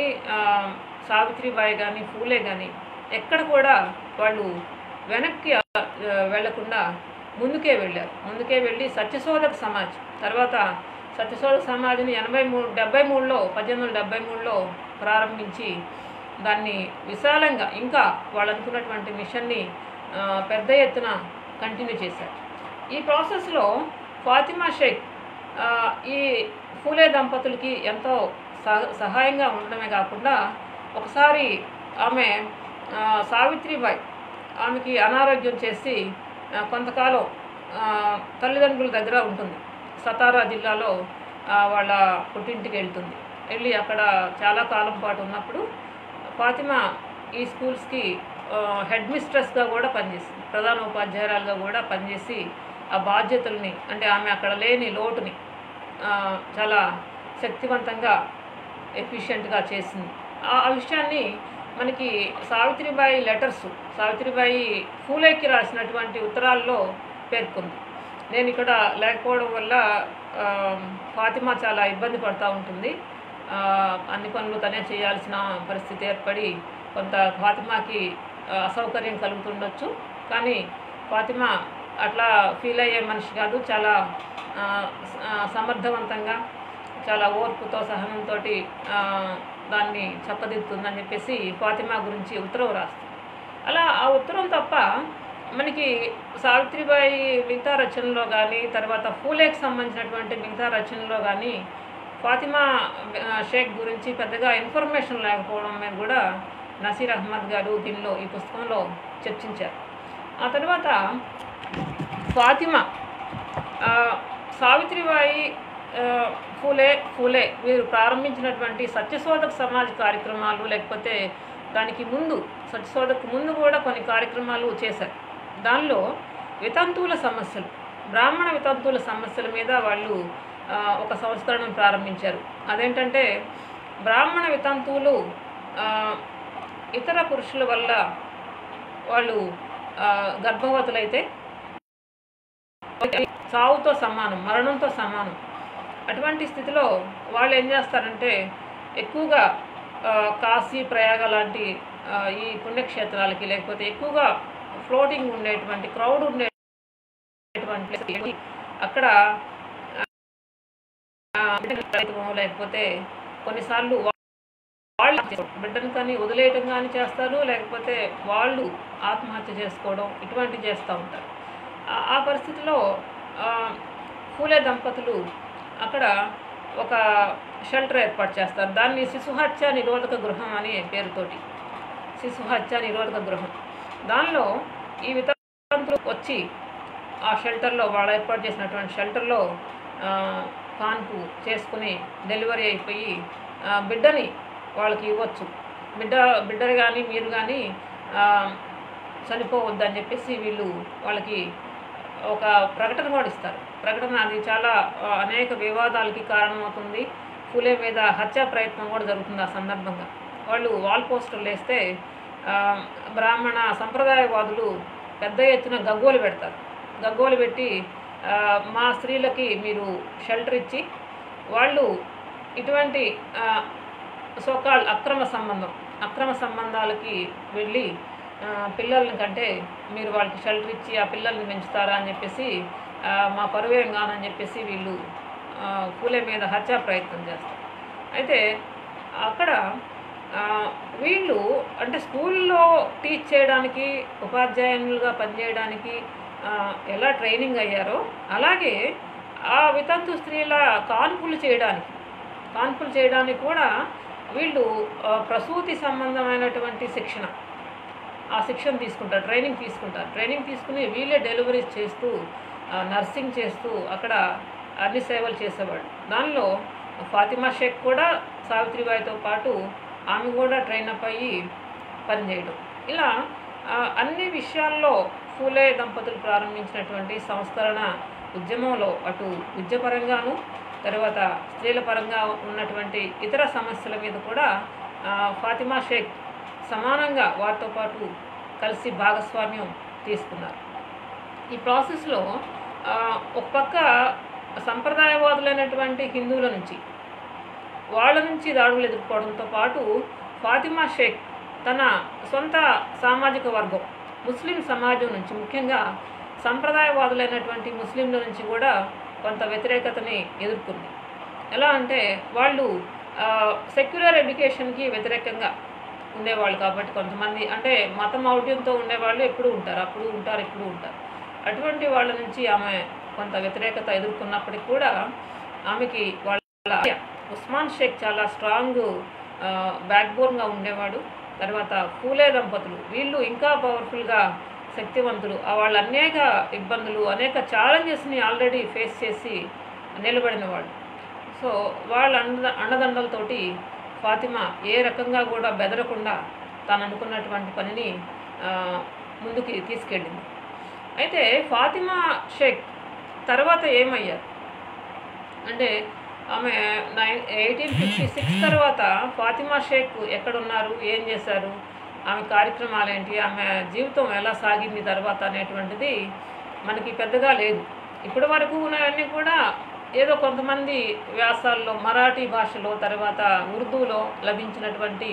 సావిత్రిబాయి కానీ ఫూలే కానీ ఎక్కడ కూడా వాళ్ళు వెనక్కి ఆ, వెళ్లకుండా ముందుకే వెళ్ళారు ముందుకే వెళ్ళి సత్యశోధక సమాజ్ తర్వాత సత్యశోధక సమాజ్ని ఎనభై మూడు డెబ్బై మూడులో పద్దెనిమిది వందల డెబ్బై మూడులో ప్రారంభించి దాన్ని విశాలంగా ఇంకా వాళ్ళు అనుకున్నటువంటి మిషన్ని ఆ, పెద్ద ఎత్తున కంటిన్యూ చేశారు ఈ ప్రాసెస్లో ఫాతిమా షేక్ ఆ, ఈ ఫూలే దంపతులకి ఎంతో సహ- సహాయంగా ఉండడమే కాకుండా ఒకసారి ఆమె ఆ, సావిత్రిబాయి ఆమెకి అనారోగ్యం చేసి ఆ, కొంతకాలం ఆ, తల్లిదండ్రుల దగ్గర ఉంటుంది సతారా జిల్లాలో ఆ, వాళ్ళ పుట్టింటికి వెళ్తుంది వెళ్ళి అక్కడ చాలా కాలం పాటు ఉన్నప్పుడు ఫాతిమా ఈ స్కూల్స్కి ఆ, హెడ్ మిస్ట్రెస్గా కూడా పనిచేసింది ప్రధాన ఉపాధ్యాయురాలుగా కూడా పనిచేసి ఆ బాధ్యతల్ని అంటే ఆమె అక్కడ లేని లోటుని ఆ, చాలా శక్తివంతంగా ఎఫిషియెంట్గా చేసింది ఆ ఆ విషయాన్ని మనకి సావిత్రిబాయి లెటర్స్ సావిత్రిబాయి ఫూలేకి రాసినటువంటి ఉత్తరాల్లో పేర్కొంది నేను ఇక్కడ లేకపోవడం వల్ల ఆ, ఫాతిమా చాలా ఇబ్బంది పడుతూ ఉంటుంది ఆ, అన్ని పనులు తనే చేయాల్సిన పరిస్థితి ఏర్పడి కొంత ఫాతిమాకి ఆ, అసౌకర్యం కలుగుతుండొచ్చు కానీ ఫాతిమా అట్లా ఫీల్ అయ్యే మనిషి కాదు చాలా ఆ, స- ఆ, సమర్థవంతంగా చాలా ఓర్పుతో సహనంతో దాన్ని చక్కదిద్దుతుందని చెప్పేసి ఫాతిమా గురించి ఉత్తరం రాస్తుంది అలా ఆ ఉత్తరం తప్ప మనకి సావిత్రిబాయి మిగతా రచనలో కానీ తర్వాత ఫూలేకి సంబంధించినటువంటి మిగతా రచనలో కానీ ఫాతిమా ఆ, షేక్ గురించి పెద్దగా ఇన్ఫర్మేషన్ లేకపోవడం మీద కూడా నసీర్ అహ్మద్ గారు దీనిలో ఈ పుస్తకంలో చర్చించారు ఆ తర్వాత ఫాతిమా ఆ, సావిత్రిబాయి ఆ, ఫూలే ఫూలే వీరు ప్రారంభించినటువంటి సత్యశోధక సమాజ్ కార్యక్రమాలు లేకపోతే దానికి ముందు సత్యశోధకు ముందు కూడా కొన్ని కార్యక్రమాలు చేశారు దానిలో వితంతువుల సమస్యలు బ్రాహ్మణ వితంతువుల సమస్యల మీద వాళ్ళు ఆ, ఒక సంస్కరణను ప్రారంభించారు అదేంటంటే బ్రాహ్మణ వితంతువులు ఆ, ఇతర పురుషుల వల్ల వాళ్ళు ఆ, గర్భవతులైతే చావుతో సమానం మరణంతో సమానం అటువంటి స్థితిలో వాళ్ళు ఏం చేస్తారంటే ఎక్కువగా ఆ, కాశీ ప్రయాగ లాంటి ఆ, ఈ పుణ్యక్షేత్రాలకి లేకపోతే ఎక్కువగా ఫ్లోటింగ్ ఉండేటువంటి క్రౌడ్ ఉండేటువంటి place కి వెళ్ళి అక్కడ ఆ, బిడ్డను లేకపోతే కొన్నిసార్లు వాళ్ళు బిడ్డను కానీ వదిలేయటం కానీ చేస్తారు లేకపోతే వాళ్ళు ఆత్మహత్య చేసుకోవడం ఇటువంటి చేస్తూ ఉంటారు ఆ- ఆ పరిస్థితిలో ఆ, పూలే దంపతులు అక్కడ ఒక షెల్టర్ ఏర్పాటు చేస్తారు దాన్ని శిశుహత్య నిరోధక గృహం అనే పేరుతోటి శిశుహత్య నిరోధక గృహం దానిలో ఈ వితంతులు వచ్చి ఆ షెల్టర్లో వాళ్ళు ఏర్పాటు చేసినటువంటి షెల్టర్లో ఆ, కాన్పు చేసుకుని డెలివరీ అయిపోయి ఆ, బిడ్డని వాళ్ళకి ఇవ్వచ్చు బిడ్డ బిడ్డలు కానీ మీరు కానీ చనిపోవద్దని చెప్పేసి వీళ్ళు వాళ్ళకి ఒక ప్రకటన కూడా ఇస్తారు ప్రకటన అది చాలా ఆ, అనేక వివాదాలకి కారణమవుతుంది ఫులే మీద హత్యా ప్రయత్నం కూడా జరుగుతుంది ఆ సందర్భంగా వాళ్ళు వాల్ పోస్టర్లు వేస్తే ఆ, బ్రాహ్మణ సంప్రదాయవాదులు పెద్ద ఎత్తున గగ్గోలు పెడతారు గగ్గోలు పెట్టి ఆ, మా స్త్రీలకి మీరు షెల్టర్ ఇచ్చి వాళ్ళు ఇటువంటి సోకాల్ అక్రమ సంబంధం అక్రమ సంబంధాలకి వెళ్ళి ఆ, పిల్లల్ని కంటే మీరు వాళ్ళకి షెల్టర్ ఇచ్చి ఆ పిల్లల్ని పెంచుతారా అని చెప్పేసి ఆ, మా పరువేం కానని చెప్పేసి వీళ్ళు ఆ, పూలే మీద హత్యా ప్రయత్నం చేస్తారు అయితే అక్కడ ఆ, వీళ్ళు అంటే స్కూల్లో టీచ్ చేయడానికి ఉపాధ్యాయులుగా పనిచేయడానికి ఆ, ఎలా ట్రైనింగ్ అయ్యారో అలాగే ఆ వితంతు స్త్రీల కాన్పులు చేయడానికి కాన్పులు చేయడానికి కూడా వీళ్ళు ఆ, ప్రసూతి సంబంధమైనటువంటి శిక్షణ ఆ శిక్షణ తీసుకుంటారు ట్రైనింగ్ తీసుకుంటారు ట్రైనింగ్ తీసుకుని వీళ్ళే డెలివరీస్ చేస్తూ ఆ, నర్సింగ్ చేస్తూ అక్కడ అన్ని సేవలు చేసేవాడు దానిలో ఫాతిమా షేక్ కూడా సావిత్రిబాయితో పాటు ఆమె కూడా ట్రైన్ అప్ అయ్యి పనిచేయడం ఇలా ఆ, అన్ని విషయాల్లో ఫూలే దంపతులు ప్రారంభించినటువంటి సంస్కరణ ఉద్యమంలో అటు విద్యపరంగాను తర్వాత స్త్రీల పరంగా ఉన్నటువంటి ఇతర సమస్యల మీద కూడా ఆ, ఫాతిమా షేక్ సమానంగా వారితో పాటు కలిసి భాగస్వామ్యం తీసుకున్నారు ఈ ప్రాసెస్లో ఆ, ఒక పక్క సంప్రదాయవాదులైనటువంటి హిందువుల నుంచి వాళ్ళ నుంచి దాడులు ఎదుర్కోవడంతో పాటు ఫాతిమా షేక్ తన సొంత సామాజిక వర్గం ముస్లిం సమాజం నుంచి ముఖ్యంగా సంప్రదాయవాదులైనటువంటి ముస్లింల నుంచి కూడా కొంత వ్యతిరేకతని ఎదుర్కొంది ఎలా అంటే వాళ్ళు సెక్యులర్ ఎడ్యుకేషన్కి వ్యతిరేకంగా ఉండేవాళ్ళు కాబట్టి కొంతమంది అంటే మత మౌఢ్యంతో ఉండేవాళ్ళు ఎప్పుడు ఉంటారు అప్పుడు ఉంటారు ఇప్పుడు ఉంటారు అటువంటి వాళ్ళ నుంచి ఆమె కొంత వ్యతిరేకత ఎదుర్కొన్నప్పటికీ కూడా ఆమెకి వాళ్ళ ఉస్మాన్ షేక్ చాలా స్ట్రాంగ్ బ్యాక్ బోన్గా ఉండేవాడు తర్వాత పూలే దంపతులు వీళ్ళు ఇంకా పవర్ఫుల్గా శక్తివంతులు ఆ వాళ్ళు అనేక ఇబ్బందులు అనేక ఛాలెంజెస్ని ఆల్రెడీ ఫేస్ చేసి నిలబడిన వాళ్ళు సో వాళ్ళ అండ అండదండలతోటి ఫాతిమా ఏ రకంగా కూడా బెదరకుండా తాను అనుకున్నటువంటి పనిని ఆ, ముందుకి తీసుకెళ్ళింది అయితే ఫాతిమా షేక్ తర్వాత ఏమయ్యారు అంటే ఆమె నైన్ ఎయిటీన్ ఫిఫ్టీ సిక్స్ తర్వాత ఫాతిమా షేక్ ఎక్కడున్నారు ఏం చేశారు ఆమె కార్యక్రమాలు ఏంటి ఆమె జీవితం ఎలా సాగింది తర్వాత అనేటువంటిది మనకి పెద్దగా లేదు ఇప్పటి వరకు ఉన్నవన్నీ కూడా ఏదో కొంతమంది వ్యాసాల్లో మరాఠీ భాషలో తర్వాత ఉర్దూలో లభించినటువంటి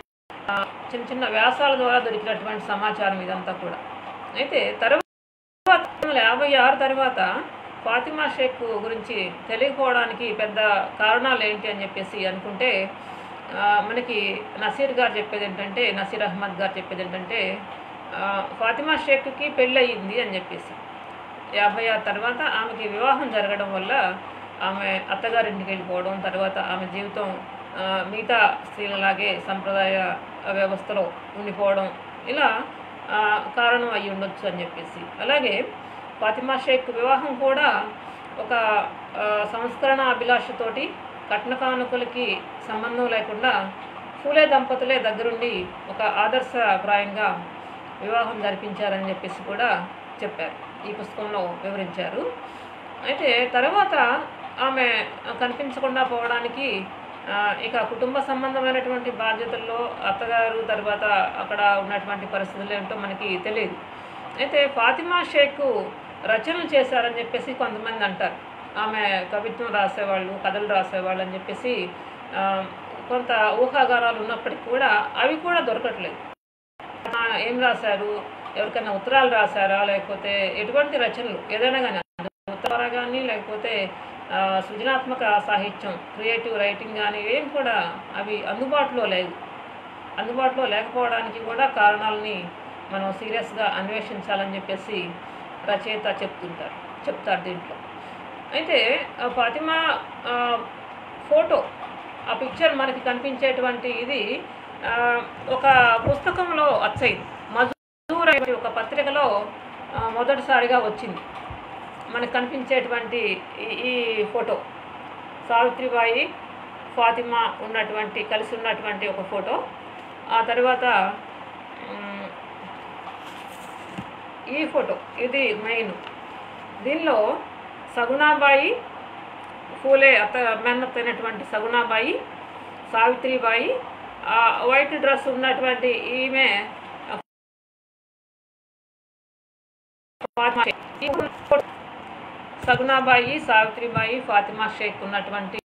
ఆ, చిన్న చిన్న వ్యాసాల ద్వారా దొరికినటువంటి సమాచారం ఇదంతా కూడా అయితే తర్వాత పంతొమ్మిది వందల యాభై ఆరు తర్వాత ఫాతిమా షేక్ గురించి తెలియకపోవడానికి పెద్ద కారణాలు ఏంటి అని చెప్పేసి అనుకుంటే ఆ, మనకి నసీర్ గారు చెప్పేది ఏంటంటే నసీర్ అహ్మద్ గారు చెప్పేది ఏంటంటే ఆ, ఫాతిమా షేక్కి పెళ్ళి అయ్యింది అని చెప్పేసి యాభై ఆరు తర్వాత ఆమెకి వివాహం జరగడం వల్ల ఆమె అత్తగారింటికి వెళ్ళిపోవడం తర్వాత ఆమె జీవితం ఆ, మిగతా స్త్రీలలాగే సంప్రదాయ వ్యవస్థలో ఉండిపోవడం ఇలా ఆ, కారణం అయి ఉండొచ్చు అని చెప్పేసి అలాగే ఫాతిమా షేక్ వివాహం కూడా ఒక ఆ, సంస్కరణ అభిలాషతోటి కట్న కానుకలకి సంబంధం లేకుండా ఫూలే దంపతులే దగ్గరుండి ఒక ఆదర్శప్రాయంగా వివాహం జరిపించారని చెప్పేసి కూడా చెప్పారు ఈ పుస్తకంలో వివరించారు అయితే తర్వాత ఆమె కనిపించకుండా పోవడానికి ఆ, ఇక కుటుంబ సంబంధమైనటువంటి బాధ్యతల్లో అత్తగారు తర్వాత అక్కడ ఉన్నటువంటి పరిస్థితులు ఏంటో మనకి తెలియదు అయితే ఫాతిమా షేక్ రచనలు చేశారని చెప్పేసి కొంతమంది అంటారు ఆమె కవిత్వం రాసేవాళ్ళు కథలు రాసేవాళ్ళు అని చెప్పేసి ఆ, కొంత ఊహాగానాలు ఉన్నప్పటికీ కూడా అవి కూడా దొరకట్లేదు ఆ, ఏం రాశారు ఎవరికైనా ఉత్తరాలు రాశారా లేకపోతే ఎటువంటి రచనలు ఏదైనా కానీ ఉత్తర కానీ లేకపోతే ఆ, సృజనాత్మక సాహిత్యం క్రియేటివ్ రైటింగ్ కానీ ఏం కూడా అవి అందుబాటులో లేవు అందుబాటులో లేకపోవడానికి కూడా కారణాలని మనం సీరియస్గా అన్వేషించాలని చెప్పేసి రచయిత చెప్తుంటారు చెప్తారు దీంట్లో అయితే ఆ ఫాతిమా ఆ, ఫోటో ఆ పిక్చర్ మనకి కనిపించేటువంటి ఇది ఆ, ఒక పుస్తకంలో అచ్చయింది మజూర్ అనే ఒక పత్రికలో ఆ, మొదటిసారిగా వచ్చింది మనకు కనిపించేటువంటి ఈ- ఈ ఫోటో సావిత్రిబాయి ఫాతిమా ఉన్నటువంటి కలిసి ఉన్నటువంటి ఒక ఫోటో ఆ తర్వాత మ్, ఈ ఫోటో ఇది మెయిన్ దీనిలో సగుణాబాయి ఫూలే అత్త మేనత్త అయినటువంటి సగుణాబాయి సావిత్రిబాయి ఆ వైట్ డ్రెస్ ఉన్నటువంటి ఈమె ఫాతిమా షేక్. ఈ ఫోటో సగుణాబాయి సావిత్రిబాయి ఫాతిమా షేక్ ఉన్నటువంటి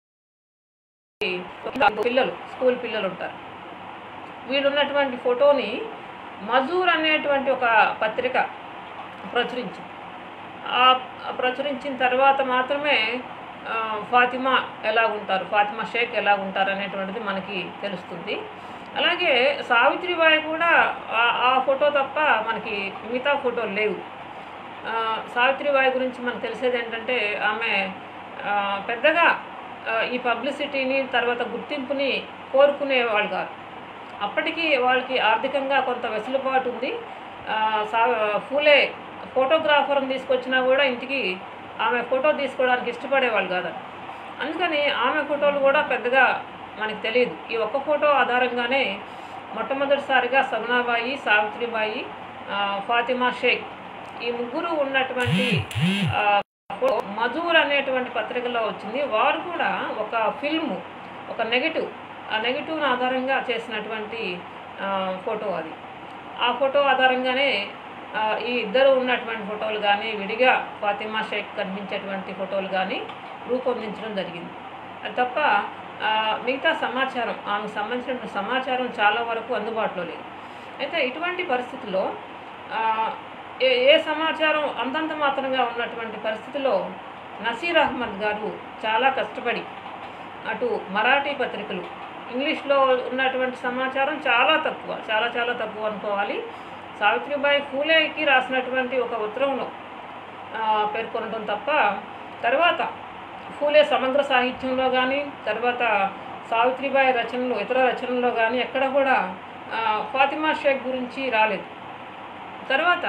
పిల్లలు స్కూల్ పిల్లలు ఉంటారు వీళ్ళు ఉన్నటువంటి ఫోటోని మజూర్ అనేటువంటి ఒక పత్రిక ప్రచురించింది ఆ ప్రచురించిన తర్వాత మాత్రమే ఆ, ఫాతిమా ఎలా ఉంటారు ఫాతిమా షేక్ ఎలా ఉంటారు అనేటువంటిది మనకి తెలుస్తుంది అలాగే సావిత్రిబాయి కూడా ఆ- ఆ ఫోటో తప్ప మనకి మిగతా ఫోటోలు లేవు ఆ, సావిత్రిబాయి గురించి మనకు తెలిసేది ఏంటంటే ఆమె ఆ, పెద్దగా ఆ, ఈ పబ్లిసిటీని తర్వాత గుర్తింపుని కోరుకునేవాళ్ళు కాదు అప్పటికి వాళ్ళకి ఆర్థికంగా కొంత వెసులుబాటు ఉంది ఆ, సా ఫూలే ఫోటోగ్రాఫర్ని తీసుకొచ్చినా కూడా ఇంటికి ఆమె ఫోటో తీసుకోవడానికి ఇష్టపడేవాళ్ళు కాదు అందుకని ఆమె ఫోటోలు కూడా పెద్దగా మనకు తెలియదు ఈ ఒక్క ఫోటో ఆధారంగానే మొట్టమొదటిసారిగా సగుణాబాయి సావిత్రిబాయి ఆ, ఫాతిమా షేక్ ఈ ముగ్గురు ఉన్నటువంటి ఆ, ఫోటో మజూర్ అనేటువంటి పత్రికలో వచ్చింది వారు కూడా ఒక ఫిల్ము ఒక నెగిటివ్ ఆ నెగిటివ్ని ఆధారంగా చేసినటువంటి ఆ, ఫోటో అది ఆ ఫోటో ఆధారంగానే ఆ, ఈ ఇద్దరు ఉన్నటువంటి ఫోటోలు కానీ విడిగా ఫాతిమా షేక్ కనిపించేటువంటి ఫోటోలు కానీ రూపొందించడం జరిగింది అది తప్ప ఆ, మిగతా సమాచారం ఆమెకు సంబంధించిన సమాచారం చాలా వరకు అందుబాటులో లేదు అయితే ఇటువంటి పరిస్థితుల్లో ఆ, ఏ ఏ సమాచారం అంతంత మాత్రంగా ఉన్నటువంటి పరిస్థితిలో నసీర్ అహ్మద్ గారు చాలా కష్టపడి అటు మరాఠీ పత్రికలు ఇంగ్లీష్లో ఉన్నటువంటి సమాచారం చాలా తక్కువ చాలా చాలా తక్కువ అనుకోవాలి సావిత్రిబాయి ఫూలేకి రాసినటువంటి ఒక ఉత్తరంలో ఆ, పేర్కొనడం తప్ప తర్వాత ఫూలే సమగ్ర సాహిత్యంలో కానీ తర్వాత సావిత్రిబాయి రచనలు ఇతర రచనల్లో కానీ ఎక్కడ కూడా ఆ, ఫాతిమా షేక్ గురించి రాలేదు తర్వాత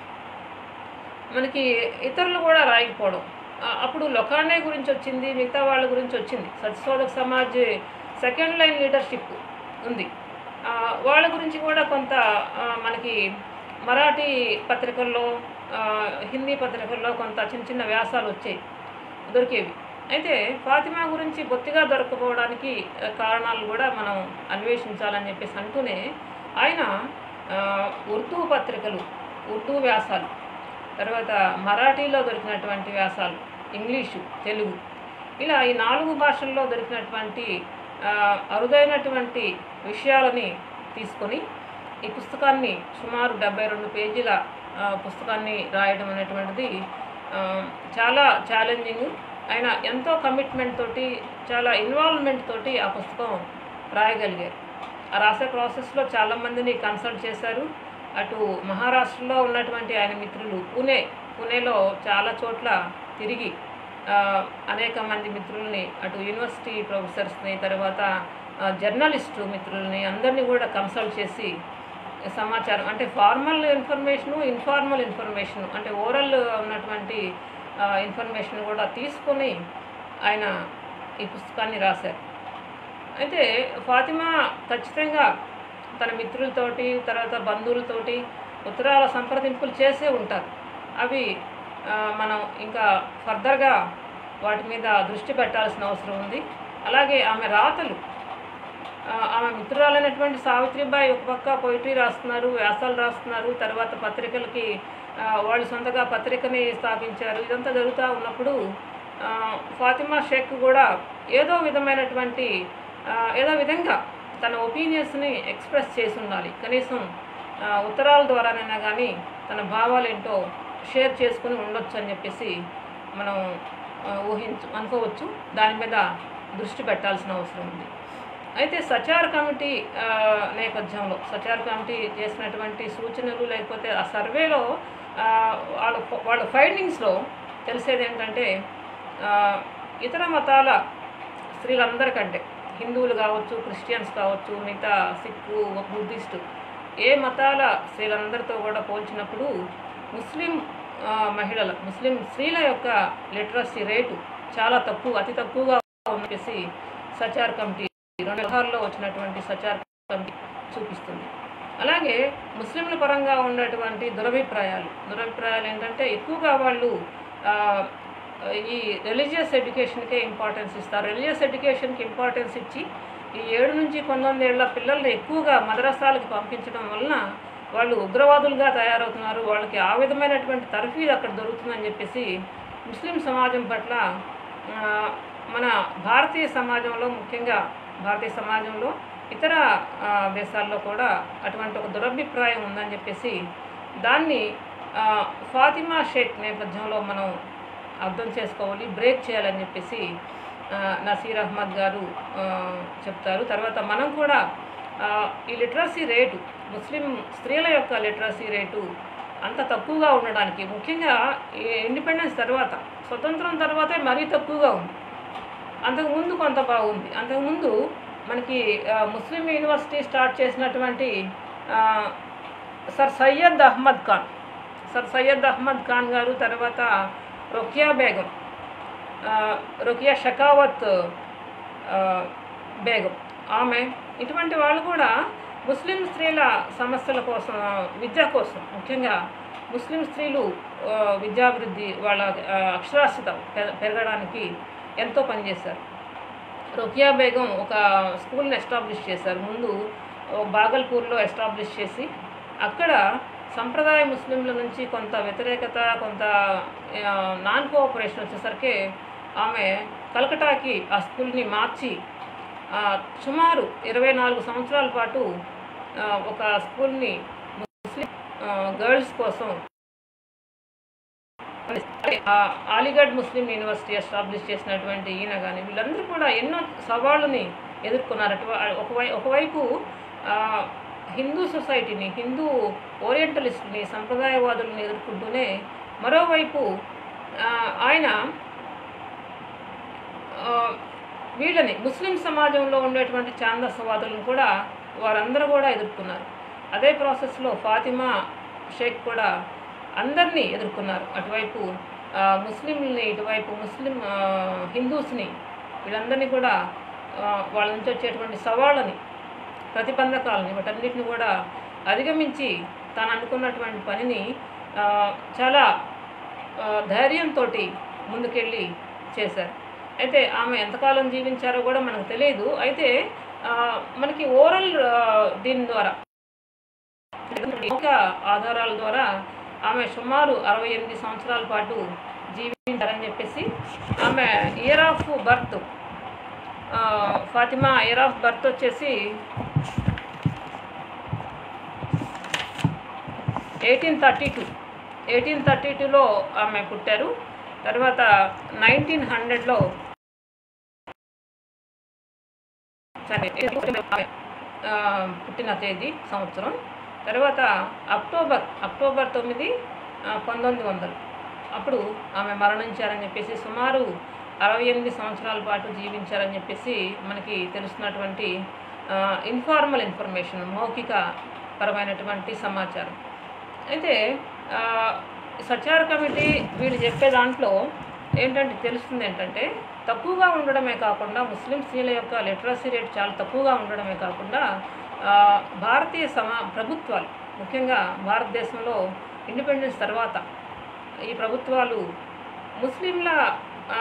మనకి ఇతరులు కూడా రాయకపోవడం ఆ, అప్పుడు లొకానే గురించి వచ్చింది మిగతా వాళ్ళ గురించి వచ్చింది Satyashodhak Samaj second line leadership ఉంది ఆ, వాళ్ళ గురించి కూడా కొంత ఆ, మనకి మరాఠీ పత్రికల్లో ఆ, హిందీ పత్రికల్లో కొంత చిన్న చిన్న వ్యాసాలు వచ్చాయి దొరికేవి అయితే ఫాతిమా గురించి బొత్తిగా దొరకపోవడానికి ఆ, కారణాలు కూడా మనం అన్వేషించాలని చెప్పేసి అంటూనే ఆయన ఆ, ఉర్దూ పత్రికలు ఉర్దూ వ్యాసాలు తర్వాత మరాఠీలో దొరికినటువంటి వ్యాసాలు ఇంగ్లీషు తెలుగు ఇలా ఈ నాలుగు భాషల్లో దొరికినటువంటి ఆ, అరుదైనటువంటి విషయాలని తీసుకొని ఈ పుస్తకాన్ని సుమారు డెబ్బై రెండు పేజీల ఆ, పుస్తకాన్ని రాయడం అనేటువంటిది ఆ, చాలా ఛాలెంజింగ్ ఆయన ఎంతో కమిట్మెంట్ తోటి చాలా ఇన్వాల్వ్మెంట్ తోటి ఆ పుస్తకం రాయగలిగారు ఆ రాసే ప్రాసెస్లో చాలామందిని కన్సల్ట్ చేశారు అటు మహారాష్ట్రలో ఉన్నటువంటి ఆయన మిత్రులు పూణే పూణేలో చాలా చోట్ల తిరిగి ఆ, అనేక మంది మిత్రుల్ని అటు యూనివర్సిటీ ప్రొఫెసర్స్ని తర్వాత ఆ, జర్నలిస్టు మిత్రుల్ని అందరినీ కూడా కన్సల్ట్ చేసి సమాచారం అంటే ఫార్మల్ ఇన్ఫర్మేషను ఇన్ఫార్మల్ ఇన్ఫర్మేషను అంటే ఓరల్ ఉన్నటువంటి ఇన్ఫర్మేషన్ కూడా తీసుకొని ఆయన ఈ పుస్తకాన్ని రాశారు అయితే ఫాతిమా ఖచ్చితంగా తన మిత్రులతోటి తర్వాత బంధువులతోటి ఉత్తరాల సంప్రదింపులు చేసే ఉంటారు అవి ఆ, మనం ఇంకా ఫర్దర్గా వాటి మీద దృష్టి పెట్టాల్సిన అవసరం ఉంది అలాగే ఆమె రాతలు ఆ, ఆమె మిత్రురాలైనటువంటి సావిత్రిబాయి ఒక పక్క పోయిటరీ రాస్తున్నారు వ్యాసాలు రాస్తున్నారు తర్వాత పత్రికలకి ఆ, వాళ్ళు సొంతగా పత్రికని స్థాపించారు ఇదంతా జరుగుతూ ఉన్నప్పుడు ఆ, ఫాతిమా షేక్ కూడా ఏదో విధమైనటువంటి ఆ, ఏదో విధంగా తన ఒపీనియన్స్ని ఎక్స్ప్రెస్ చేసి ఉండాలి కనీసం ఆ, ఉత్తరాల ద్వారానైనా కానీ తన భావాలు ఏంటో షేర్ చేసుకుని ఉండొచ్చు అని చెప్పేసి మనం ఆ, ఊహించు అనుకోవచ్చు దాని మీద దృష్టి పెట్టాల్సిన అవసరం ఉంది అయితే సచార్ కమిటీ ఆ, నేపథ్యంలో సచార్ కమిటీ చేసినటువంటి సూచనలు లేకపోతే ఆ సర్వేలో ఆ, వాళ్ళ వాళ్ళ ఫైండింగ్స్లో తెలిసేది ఏంటంటే ఆ, ఇతర మతాల స్త్రీలందరికంటే హిందువులు కావచ్చు క్రిస్టియన్స్ కావచ్చు మిగతా సిక్కు బుద్ధిస్టు ఏ మతాల స్త్రీలందరితో కూడా పోల్చినప్పుడు ముస్లిం ఆ, మహిళల ముస్లిం స్త్రీల యొక్క లిటరసీ రేటు చాలా తక్కువ అతి తక్కువగా చెప్పేసి సచార్ కమిటీ రెండు పదహారులో వచ్చినటువంటి సచార్ కమిటీ చూపిస్తుంది అలాగే ముస్లింల పరంగా ఉన్నటువంటి దురభిప్రాయాలు దురభిప్రాయాలు ఏంటంటే ఎక్కువగా వాళ్ళు ఆ, ఈ రిలీజియస్ ఎడ్యుకేషన్కే ఇంపార్టెన్స్ ఇస్తారు రిలీజియస్ ఎడ్యుకేషన్కి ఇంపార్టెన్స్ ఇచ్చి ఈ ఏడు నుంచి పంతొమ్మిది ఏళ్ల పిల్లల్ని ఎక్కువగా మదరసాలకు పంపించడం వలన వాళ్ళు ఉగ్రవాదులుగా తయారవుతున్నారు వాళ్ళకి ఆ విధమైనటువంటి తర్ఫీదు అక్కడ దొరుకుతుందని చెప్పేసి ముస్లిం సమాజం పట్ల ఆ, మన భారతీయ సమాజంలో ముఖ్యంగా భారతీయ సమాజంలో ఇతర ఆ, దేశాల్లో కూడా అటువంటి ఒక దురభిప్రాయం ఉందని చెప్పేసి దాన్ని ఆ, ఫాతిమా షేక్ నేపథ్యంలో మనం అర్థం చేసుకోవాలి బ్రేక్ చేయాలని చెప్పేసి ఆ, నసీర్ అహ్మద్ గారు ఆ, చెప్తారు తర్వాత మనం కూడా ఆ, ఈ లిటరసీ రేటు ముస్లిం స్త్రీల యొక్క లిటరసీ రేటు అంత తక్కువగా ఉండడానికి ముఖ్యంగా ఈ ఇండిపెండెన్స్ తర్వాత స్వతంత్రం తర్వాతే మరీ తక్కువగా ఉంది అంతకుముందు కొంత బాగుంది అంతకుముందు మనకి ఆ, ముస్లిం యూనివర్సిటీ స్టార్ట్ చేసినటువంటి ఆ, సర్ సయ్యద్ అహ్మద్ ఖాన్ సర్ సయ్యద్ అహ్మద్ ఖాన్ గారు తర్వాత రొకియా బేగం ఆ, రొకియా షకావత్ ఆ, బేగం ఆమె ఇటువంటి వాళ్ళు కూడా ముస్లిం స్త్రీల సమస్యల కోసం ఆ, విద్య కోసం ముఖ్యంగా ముస్లిం స్త్రీలు ఆ, విద్యాభివృద్ధి వాళ్ళ ఆ, అక్షరాస్యత పె- పెరగడానికి ఎంతో పనిచేశారు రొకియా బేగం ఒక స్కూల్ని ఎస్టాబ్లిష్ చేశారు ముందు ఓ బాగల్పూర్లో ఎస్టాబ్లిష్ చేసి అక్కడ సంప్రదాయ ముస్లింల నుంచి కొంత వ్యతిరేకత కొంత ఆ, నాన్ కోఆపరేషన్ వచ్చేసరికి ఆమె కలకటాకి ఆ స్కూల్ని మార్చి ఆ, సుమారు ఇరవై నాలుగు సంవత్సరాల పాటు ఆ, ఒక స్కూల్ని ముస్లిం ఆ, గర్ల్స్ కోసం ఆ, అలీగఢ్ ముస్లిం యూనివర్సిటీ ఎస్టాబ్లిష్ చేసినటువంటి ఈయన కానీ వీళ్ళందరూ కూడా ఎన్నో సవాళ్ళని ఎదుర్కొన్నారు అటు ఒకవై ఒకవైపు ఆ, హిందూ సొసైటీని హిందూ ఓరియంటలిస్ట్ని సంప్రదాయవాదులను ఎదుర్కొంటూనే మరోవైపు ఆ, ఆయన ఆ, వీళ్ళని ముస్లిం సమాజంలో ఉండేటువంటి ఛాందసవాదులను కూడా వారందరూ కూడా ఎదుర్కొన్నారు అదే ప్రాసెస్లో ఫాతిమా షేక్ కూడా అందరినీ ఎదుర్కొన్నారు అటువైపు ఆ, ముస్లింలని ఇటువైపు ముస్లిం ఆ, హిందూస్ని వీళ్ళందరినీ కూడా ఆ, వాళ్ళ నుంచి వచ్చేటువంటి సవాళ్ళని ప్రతిబంధకాలని వాటన్నిటిని కూడా అధిగమించి తాను అనుకున్నటువంటి పనిని ఆ, చాలా ఆ, ధైర్యంతో ముందుకెళ్ళి చేశారు అయితే ఆమె ఎంతకాలం జీవించారో కూడా మనకు తెలియదు అయితే ఆ, మనకి ఓరల్ దీని ద్వారా మౌఖిక ఆధారాల ద్వారా ఆమె సుమారు అరవై ఎనిమిది సంవత్సరాల పాటు జీవించారని చెప్పేసి ఆమె year of birth Fatima year of birth వచ్చేసి eighteen thirty two eighteen thirty టూలో ఆమె పుట్టారు తర్వాత నైన్టీన్ హండ్రెడ్లో పుట్టిన తేదీ సంవత్సరం తర్వాత అక్టోబర్ అక్టోబర్ తొమ్మిది ఆ, పంతొమ్మిది వందలు అప్పుడు ఆమె మరణించారని చెప్పేసి సుమారు అరవై ఎనిమిది సంవత్సరాల పాటు జీవించారని చెప్పేసి మనకి తెలుస్తున్నటువంటి ఇన్ఫార్మల్ ఇన్ఫర్మేషన్ మౌఖిక పరమైనటువంటి సమాచారం అయితే ఆ, సచార కమిటీ వీళ్ళు చెప్పే దాంట్లో ఏంటంటే తెలుస్తుంది ఏంటంటే తక్కువగా ఉండడమే కాకుండా ముస్లిం స్త్రీల యొక్క లిటరసీ రేట్ చాలా తక్కువగా ఉండడమే కాకుండా ఆ, భారతీయ సమా ప్రభుత్వాలు ముఖ్యంగా భారతదేశంలో ఇండిపెండెన్స్ తర్వాత ఈ ప్రభుత్వాలు ముస్లింల ఆ,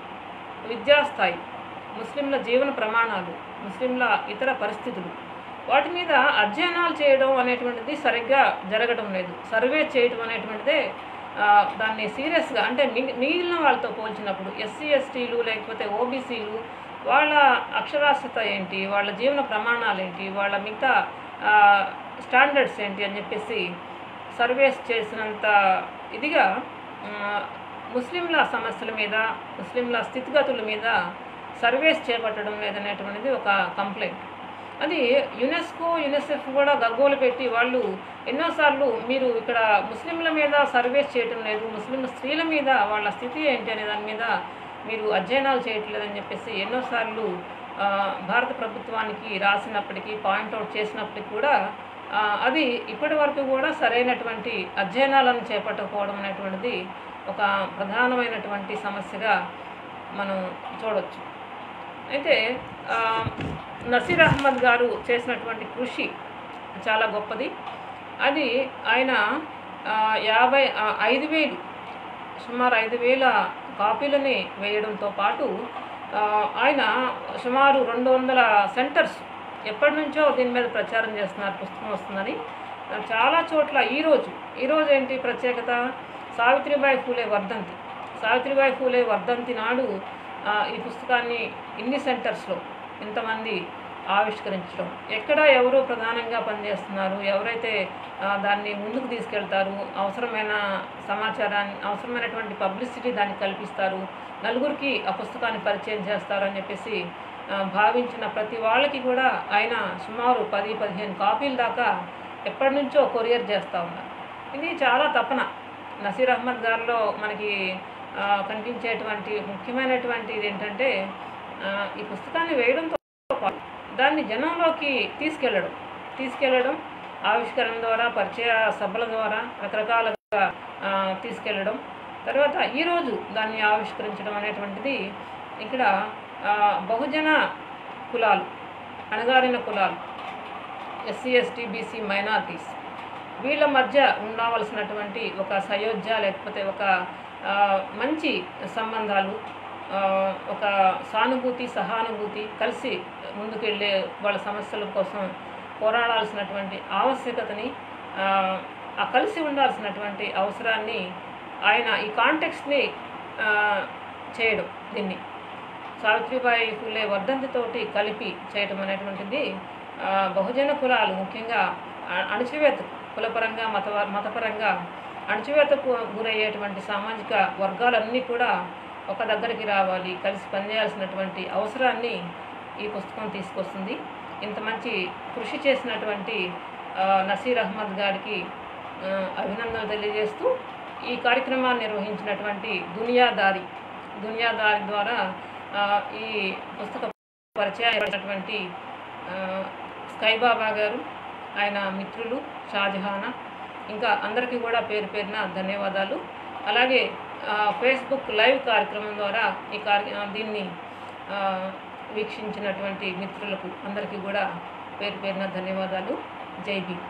విద్యాస్థాయి ముస్లింల జీవన ప్రమాణాలు ముస్లింల ఇతర పరిస్థితులు వాటి మీద అధ్యయనాలు చేయడం అనేటువంటిది సరిగ్గా జరగడం లేదు సర్వే చేయడం అనేటువంటిదే ఆ, దాన్ని సీరియస్గా అంటే మిగి- మిగిలిన వాళ్ళతో పోల్చినప్పుడు ఎస్సీ ఎస్టీలు లేకపోతే ఓబీసీలు వాళ్ళ అక్షరాస్యత ఏంటి వాళ్ళ జీవన ప్రమాణాలు ఏంటి వాళ్ళ మిగతా ఆ, స్టాండర్డ్స్ ఏంటి అని చెప్పేసి సర్వేస్ చేసినంత ఇదిగా ఆ, ముస్లింల సమస్యల మీద ముస్లింల స్థితిగతుల మీద సర్వేస్ చేపట్టడం లేదనేటువంటిది ఒక కంప్లైంట్ అది యునెస్కో యునెసెఫ్ కూడా గగ్గోలు పెట్టి వాళ్ళు ఎన్నోసార్లు మీరు ఇక్కడ ముస్లింల మీద సర్వేస్ చేయటం లేదు ముస్లిం స్త్రీల మీద వాళ్ళ స్థితి ఏంటి అనే దాని మీద మీరు అధ్యయనాలు చేయట్లేదని చెప్పేసి ఎన్నోసార్లు ఆ, భారత ప్రభుత్వానికి రాసినప్పటికీ పాయింట్అవుట్ చేసినప్పటికీ కూడా ఆ, అది ఇప్పటి వరకు కూడా సరైనటువంటి అధ్యయనాలను చేపట్టకపోవడం అనేటువంటిది ఒక ప్రధానమైనటువంటి సమస్యగా మనం చూడొచ్చు అయితే ఆ, నసీర్ అహ్మద్ గారు చేసినటువంటి కృషి చాలా గొప్పది అది ఆయన ఆ, యాభై ఆ, ఐదు వేలు సుమారు ఐదు వేల కాపీలని వేయడంతో పాటు ఆ, ఆయన సుమారు రెండు వందల సెంటర్స్ ఎప్పటి నుంచో దీని మీద ప్రచారం చేస్తున్నారు పుస్తకం వస్తుందని ఆ, చాలా చోట్ల ఈరోజు ఈరోజు ఏంటి ప్రత్యేకత సావిత్రిబాయి ఫూలే వర్ధంతి సావిత్రిబాయి ఫూలే వర్ధంతి నాడు ఆ, ఈ పుస్తకాన్ని ఇన్ని సెంటర్స్లో ఇంతమంది ఆవిష్కరించడం ఎక్కడ ఎవరు ప్రధానంగా పనిచేస్తున్నారు ఎవరైతే ఆ, దాన్ని ముందుకు తీసుకెళ్తారు అవసరమైన సమాచారాన్ని అవసరమైనటువంటి పబ్లిసిటీ దానికి కల్పిస్తారు నలుగురికి ఆ పుస్తకాన్ని పరిచయం చేస్తారు అని చెప్పేసి ఆ, భావించిన ప్రతి వాళ్ళకి కూడా ఆయన సుమారు పది పదిహేను కాపీల దాకా ఎప్పటి నుంచో కొరియర్ చేస్తూ ఉన్నారు ఇది చాలా తపన నసీర్ అహ్మద్ గారిలో మనకి ఆ, కనిపించేటువంటి ముఖ్యమైనటువంటి ఇది ఏంటంటే ఆ, ఈ పుస్తకాన్ని వేయడంతో పాటు దాన్ని జనంలోకి తీసుకెళ్ళడం తీసుకెళ్ళడం ఆవిష్కరణ ద్వారా పరిచయ సభల ద్వారా రకరకాలుగా ఆ, తీసుకెళ్ళడం తర్వాత ఈరోజు దాన్ని ఆవిష్కరించడం అనేటువంటిది ఇక్కడ ఆ, బహుజన కులాలు అణగారిన కులాలు ఎస్సీ ఎస్టీ బీసీ మైనార్టీస్ వీళ్ళ మధ్య ఉండవలసినటువంటి ఒక సయోధ్య లేకపోతే ఒక ఆ, మంచి సంబంధాలు ఆ, ఒక సానుభూతి సహానుభూతి కలిసి ముందుకెళ్ళే వాళ్ళ సమస్యల కోసం పోరాడాల్సినటువంటి ఆవశ్యకతని ఆ, ఆ కలిసి ఉండాల్సినటువంటి అవసరాన్ని ఆయన ఈ కాంటెక్స్ని చేయడం దీన్ని సావిత్రిబాయి ఫులే వర్ధంతితోటి కలిపి చేయటం అనేటువంటిది ఆ, బహుజన కులాలు ముఖ్యంగా అ- అణచివేత కులపరంగా మత మతపరంగా అణచివేతకు గురయ్యేటువంటి సామాజిక వర్గాలన్నీ కూడా ఒక దగ్గరికి రావాలి కలిసి పనిచేయాల్సినటువంటి అవసరాన్ని ఈ పుస్తకం తీసుకొస్తుంది ఇంత మంచి కృషి చేసినటువంటి ఆ, నసీర్ అహ్మద్ గారికి ఆ, అభినందనలు తెలియజేస్తూ ఈ కార్యక్రమాన్ని నిర్వహించినటువంటి దునియాదారి దునియాదారి ద్వారా ఆ, ఈ పుస్తక పరిచయమైనటువంటి స్కైబాబా గారు ఆయన మిత్రులు షాజహానా ఇంకా అందరికీ కూడా పేరు పేరున ధన్యవాదాలు అలాగే ఆ, ఫేస్బుక్ లైవ్ కార్యక్రమం ద్వారా ఈ కార్య ఆ, దీన్ని ఆ, వీక్షించినటువంటి మిత్రులకు అందరికీ కూడా పేరు పేరున ధన్యవాదాలు Jai Bhim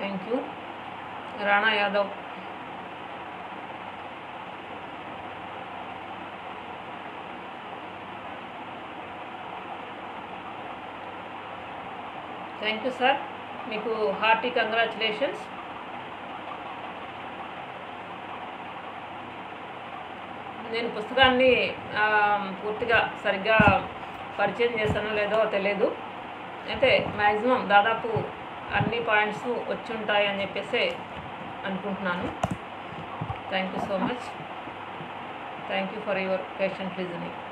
thank you Rana Yadav thank you sir మీకు హార్టీ కంగ్రాచులేషన్స్ నేను పుస్తకాన్ని ఆ, పూర్తిగా సరిగ్గా పరిచయం చేశానో లేదో తెలియదు అయితే మ్యాక్సిమం దాదాపు అన్ని పాయింట్స్ వచ్చి ఉంటాయి అని చెప్పేసి అనుకుంటున్నాను thank you so much thank you for your patient listening